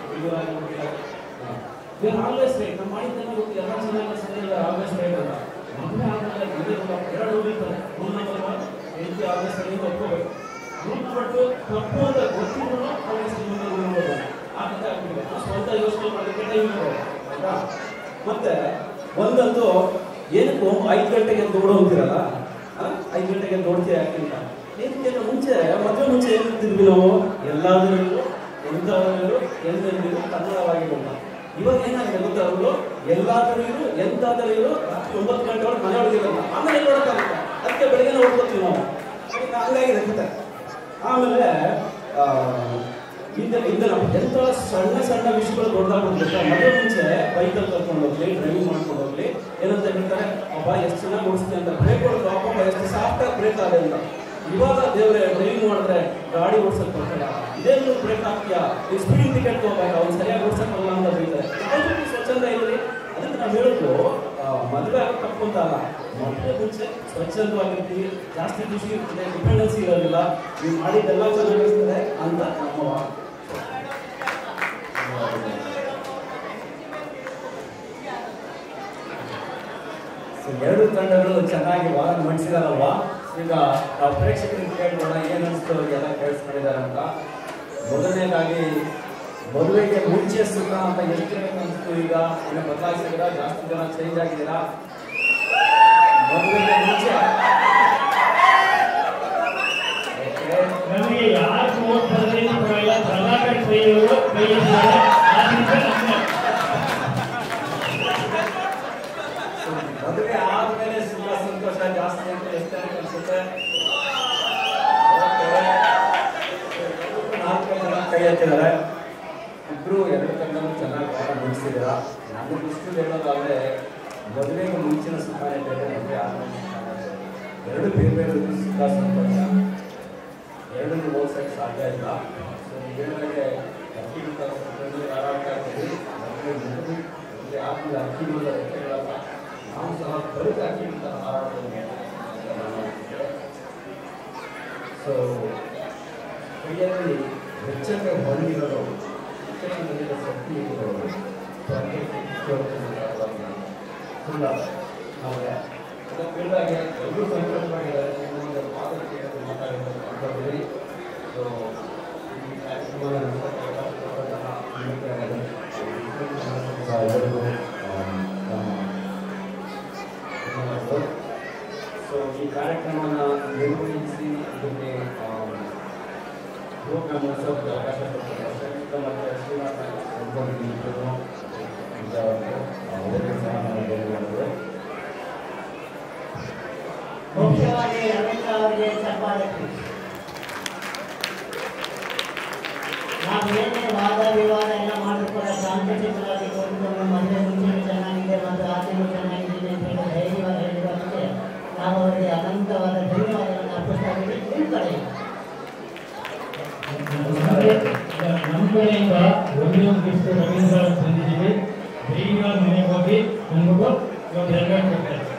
Speaker 7: ದೇರ್ ಆಲ್ವೇಸ್ ರೈಟ್ ನಾವು ಮಾಡಿದ್ದೆಲ್ಲ ಗೊತ್ತು ಎಲ್ಲ ಚೆನ್ನಾಗಿ ಸರಿಯಿಲ್ಲ ಆಲ್ವೇಸ್ ರೈಟ್ ಅಂತ ಮದುವೆ ಆದ್ಮೇಲೆ ಇದೇ ಒಂದು ಎರಡು ಉಳಿತಾರೆ ರೂಲ್ ನಂಬರ್ ಒನ್ ಹೆಂಡತಿ ಆಲ್ವೇಸ್ ರೈಟ್ ಒಪ್ಕೋಬೇಕು ರೂಲ್ ಪಟ್ಟು ತಪ್ಪು ಅಂತ ಗೊತ್ತಿದ್ರು ಅವ್ರಿಗೆ ಶ್ರೀಮಂತ ರೂಲ್ ಆ ಕಥೆ ಆಗ್ಬಿಟ್ಟಿದೆ ನಾವು ಸ್ವಂತ ಯೋಚನೆ ಮಾಡೋದಕ್ಕೆ ಟೈಮ್ ಆಯ್ತಾ ಮತ್ತೆ ಒಂದಂತೂ ಏನಕ್ಕೂ ಐದು ಗಂಟೆಗೆ ದೌಡ ಹೋಗ್ತಿರಲ್ಲ ಐದು ಗಂಟೆಗೆ ದೌಡ್ತೀಯ ಯಾಕೆ ಅಂತ ಏನಕ್ಕೆ ಅಂದ್ರೆ ಮುಂಚೆ ಮದುವೆ ಮುಂಚೆ ಏನ್ ಇರ್ತಿದ್ವಿ ನಾವು ಎಲ್ಲಾದರೂ ಎಂಥವರು ಎಂತೆಂದಿರು ಕನ್ನಡವಾಗಿರೋಲ್ಲ ಇವಾಗ ಏನಾಗಿದೆ ಗೊತ್ತಾ ಅವರು ಎಲ್ಲಾದರೂ ಇರು ಎಂತಾದರೂ ಇರು ರಾತ್ರಿ ಒಂಬತ್ತು ಗಂಟೆ ಒಳಗೆ ಮನೆ ಒಳಗಿರಲ್ಲ ಆಮೇಲೆ ನೋಡೋಕ್ಕಾಗುತ್ತೆ ಅದಕ್ಕೆ ಬೆಳಗ್ಗೆ ನೋಡ್ಕೊತೀವಿ ನಾವು ಅದಕ್ಕೆ ಹಂಗಾಗಿದೆ ಕತೆ ಆಮೇಲೆ ಆ, ಹಿಂದೆ ಹಿಂದೆ ನಾವು ಎಂತ ಸಣ್ಣ ಸಣ್ಣ ವಿಷಯಗಳು ದೊಡ್ಡದಾಗ್ಬಿಡ್ಬೇಕು ಮದುವೆ ಮುಂಚೆ ಬೈಕಲ್ಲಿ ಕರ್ಕೊಂಡು ಹೋಗ್ಲಿ ಡ್ರೈವಿಂಗ್ ಮಾಡ್ಕೊಂಡು ಹೋಗ್ಲಿ ಏನಂತ ಹೇಳ್ತಾರೆ ಅಪ್ಪ ಎಷ್ಟು ಚೆನ್ನಾಗಿ ಓಡಿಸ್ತೀನಿ ಅಂತ ಬ್ರೇಕ್ ಹೊಡೆದು ಅಪ್ಪ ಎಷ್ಟು ಸಾಫ್ಟಾಗಿ ಬ್ರೇಕ್ ಆದ ಅಂತ ಇವಾಗ ದೇವ್ರೆ ಡ್ರೈವಿಂಗ್ ಮಾಡಿದ್ರೆ ಗಾಡಿ ಓಡ್ಸಕ್ ಬರ್ತಾರ ಇದೇ ನೀವು ಬ್ರೇಕ್ ಹಾಕ್ತೀಯಾ ನೀವು ಸ್ಪೀಡಿಂಗ್ ಟಿಕೆಟ್ ತಗೋಬೇಕು ಅವ್ನು ಸರಿಯಾಗಿ ಓಡ್ಸಕ್ ಬರಲ್ಲ ಅಂತ ಬೈತಾರೆ ಯಾವ್ದು ಸ್ವಚ್ಛಂದ ಇರಲಿ ಅದಕ್ಕೆ ನಾವು ಹೇಳೋದು ಆ, ಮದುವೆ ಆಗೋ ತಪ್ಪು ಅಂತ ಅಲ್ಲ ಮದುವೆ ಮುಂಚೆ ಸ್ವಚ್ಛಂದವಾಗಿರ್ತೀವಿ ಜಾಸ್ತಿ ಖುಷಿ ಇರ್ತದೆ ಡಿಪೆಂಡೆನ್ಸಿ ಇರೋದಿಲ್ಲ ನೀವು ಮಾಡಿದ್ದೆಲ್ಲ ಚೆನ್ನಾಗಿರ್ತದೆ ಅಂತ ನಮ್ಮ ವಾದ.
Speaker 2: ಸೊ ಎರಡು ತಂಡಗಳು ಚೆನ್ನಾಗಿ ವಾದ ಮಂಡಿಸಿದಾರಲ್ವಾ ಈಗ ನಾವು ಪ್ರೇಕ್ಷಕರಿಗೆ ಕೇಳೋಣ ಏನು ಅನಿಸ್ತು ಎಲ್ಲ ಕೇಳಿಸ್ಕೊಂಡಿದ್ದಾರೆ ಅಂತ ಮೊದಲನೇದಾಗಿ ಮದುವೆಗೆ ಮುಂಚೆ ಸುಖ ಅಂತ ಎಷ್ಟು ಜನ ಅನಿಸ್ತು ಈಗ ಇನ್ನು ಬದಲಾಯಿಸಿದ್ದೀರಾ ಜಾಸ್ತಿ ಜನ ಚೇಂಜ್ ಆಗಿದ್ದೀರಾ ಮದುವೆಗೆ ಮುಂಚೆ Okay.
Speaker 4: ನಮಗೆ ಯಾರು ಓಟ್ ಬರದೇನು ಪರವಾಗಿಲ್ಲ ಪ್ರಭಾಕರ್ ಕೈಯವರು ಕೈ ಎತ್ತಿದ್ದಾರೆ. ಆದ್ರಿಂದ ನಮ್ಮ
Speaker 2: So, ಮದುವೆ ಆದ್ಮೇಲೆ ಸುಖ ಸಂತೋಷ ಜಾಸ್ತಿ ಅಂತ ಎಷ್ಟು ಜನಕ್ಕೆ ಅನ್ಸುತ್ತೆ Okay. ನಾಲ್ಕು ಜನ ಕೈ ಎತ್ತಿದ್ದಾರೆ ಇಬ್ರು ಎರಡು ತಂಡಗಳು ಚೆನ್ನಾಗಿ ಪಾಠ ಮುಗಿಸಿದ್ದೀರಾ ನನ್ನ ದೃಷ್ಟಿಯಲ್ಲಿ ಹೇಳೋದಾದ್ರೆ ಮದುವೆಗೆ ಮುಂಚಿನ ಸುಖ ಬೇರೆ ಮದುವೆ ಆದ್ಮೇಲೆ ಸುಖ ಬೇರೆ. ಎರಡು ಬೇರೆ ಬೇರೆ ರೀತಿ ಸುಖ ಸಂತೋಷ ಎರಡನ್ನು ಹೋಗ್ಸಕ್ಕೆ ಸಾಧ್ಯ ಇಲ್ಲ ಸೊ ನೀವು ಹೇಳಿದಾಗೆ ಅಕ್ಕಿ ಬಿಟ್ಟ ಹಾರಾಡ್ತಾ ಇದ್ದೀವಿ ಮದುವೆ ಮುಗಿದು ಮದುವೆ ಆದ್ಮೇಲೆ ಅಕ್ಕಿ ಬಿಡೋ ರೆಕ್ಕೆಗಳಲ್ಲ ನಾವು ಸಹ ಬರೀ ಅಕ್ಕಿ ಬಿಟ್ಟ ಹಾರಾಡ್ತೀವಿ ಸೊ ಕೈಯಲ್ಲಿ ಹೆಚ್ಚಕ್ಕೆ ಹೊರಗಿರೋದು ಹೆಚ್ಚಕ್ಕೆ ಹೊರಗಿರೋ ಶಕ್ತಿ ಇರೋದು ಸುಳ್ಳ ನಮಗೆ ಅದಕ್ಕೆ ಹೇಳಿದಾಗೆ ಎಲ್ಲರೂ ಸಂತೋಷವಾಗಿದ್ದಾರೆ ನಿಮ್ಮೊಂದು ಮಾತಕ್ಕೆ ಮಾತಾಡಿದ್ದಾರೆ ಅನ್ಕೊಂಡಿದ್ದೀರಿ ಸೊ ಈ ಕಾರ್ಯಕ್ರಮದ ಎಲ್ಲರಿಗೂ ನಮ್ಮ ಸೊ ಈ ಕಾರ್ಯಕ್ರಮನ ನಿರ್ವಹಿಸಿ ಇದಕ್ಕೆ ಗ್ರೂಪ್ ಮೆಂಬರ್ಸ್ ಅವಕಾಶ ಕೊಡ್ತಾರೆ ಶ್ರೀಯುತ ಮತ್ತು ಶ್ರೀನಿವಾಸ ಒಬ್ಬರಿಗೆ ಇಬ್ಬರು ಈಗ ಅವರಿಗೆ ಸಹ ನಾನು ಧನ್ಯವಾದಗಳು
Speaker 3: ಮುಖ್ಯವಾಗಿ ರವೀಂದ್ರ ಅವರಿಗೆ ಚಪ್ಪಾಳೆ ನಾವು ಏನೇ ವಾದ ವಿವಾದ ಎಲ್ಲ ಮಾಡಿದ್ರು ಕೂಡ ಶಾಂತಿಯುತವಾಗಿ ಕೂತ್ಕೊಂಡು ಮದುವೆ ಮುಂಚೆ ಚೆನ್ನಾಗಿದೆ ಮತ್ತು ಆಚೆನೂ ಚೆನ್ನಾಗಿದೆ ಅಂತ ಹೇಳಿ ಧೈರ್ಯವಾಗಿ ಹೇಳಿರೋದಕ್ಕೆ ನಾವು ಅವರಿಗೆ ಅನಂತವಾದ ಧನ್ಯವಾದಗಳನ್ನು ಅರ್ಪಿಸ್ತಾ ಇದ್ದೀವಿ ನಿಮ್ಮ ಕಡೆ
Speaker 4: ನಮಗೆ ನಮ್ಮ ಕಡೆ ಮನೆಯಿಂದ ಒಂದೇ ಒಂದು ಗಿಫ್ಟ್ ರವೀಂದ್ರ ತಂದಿದ್ದೀವಿ ಬೇಗ ಮನೆಗೆ ಹೋಗಿ ಅಂದ್ಬಿಟ್ಟು ಇವಾಗ ಎರಡು ಕೊಡ್ತಾರೆ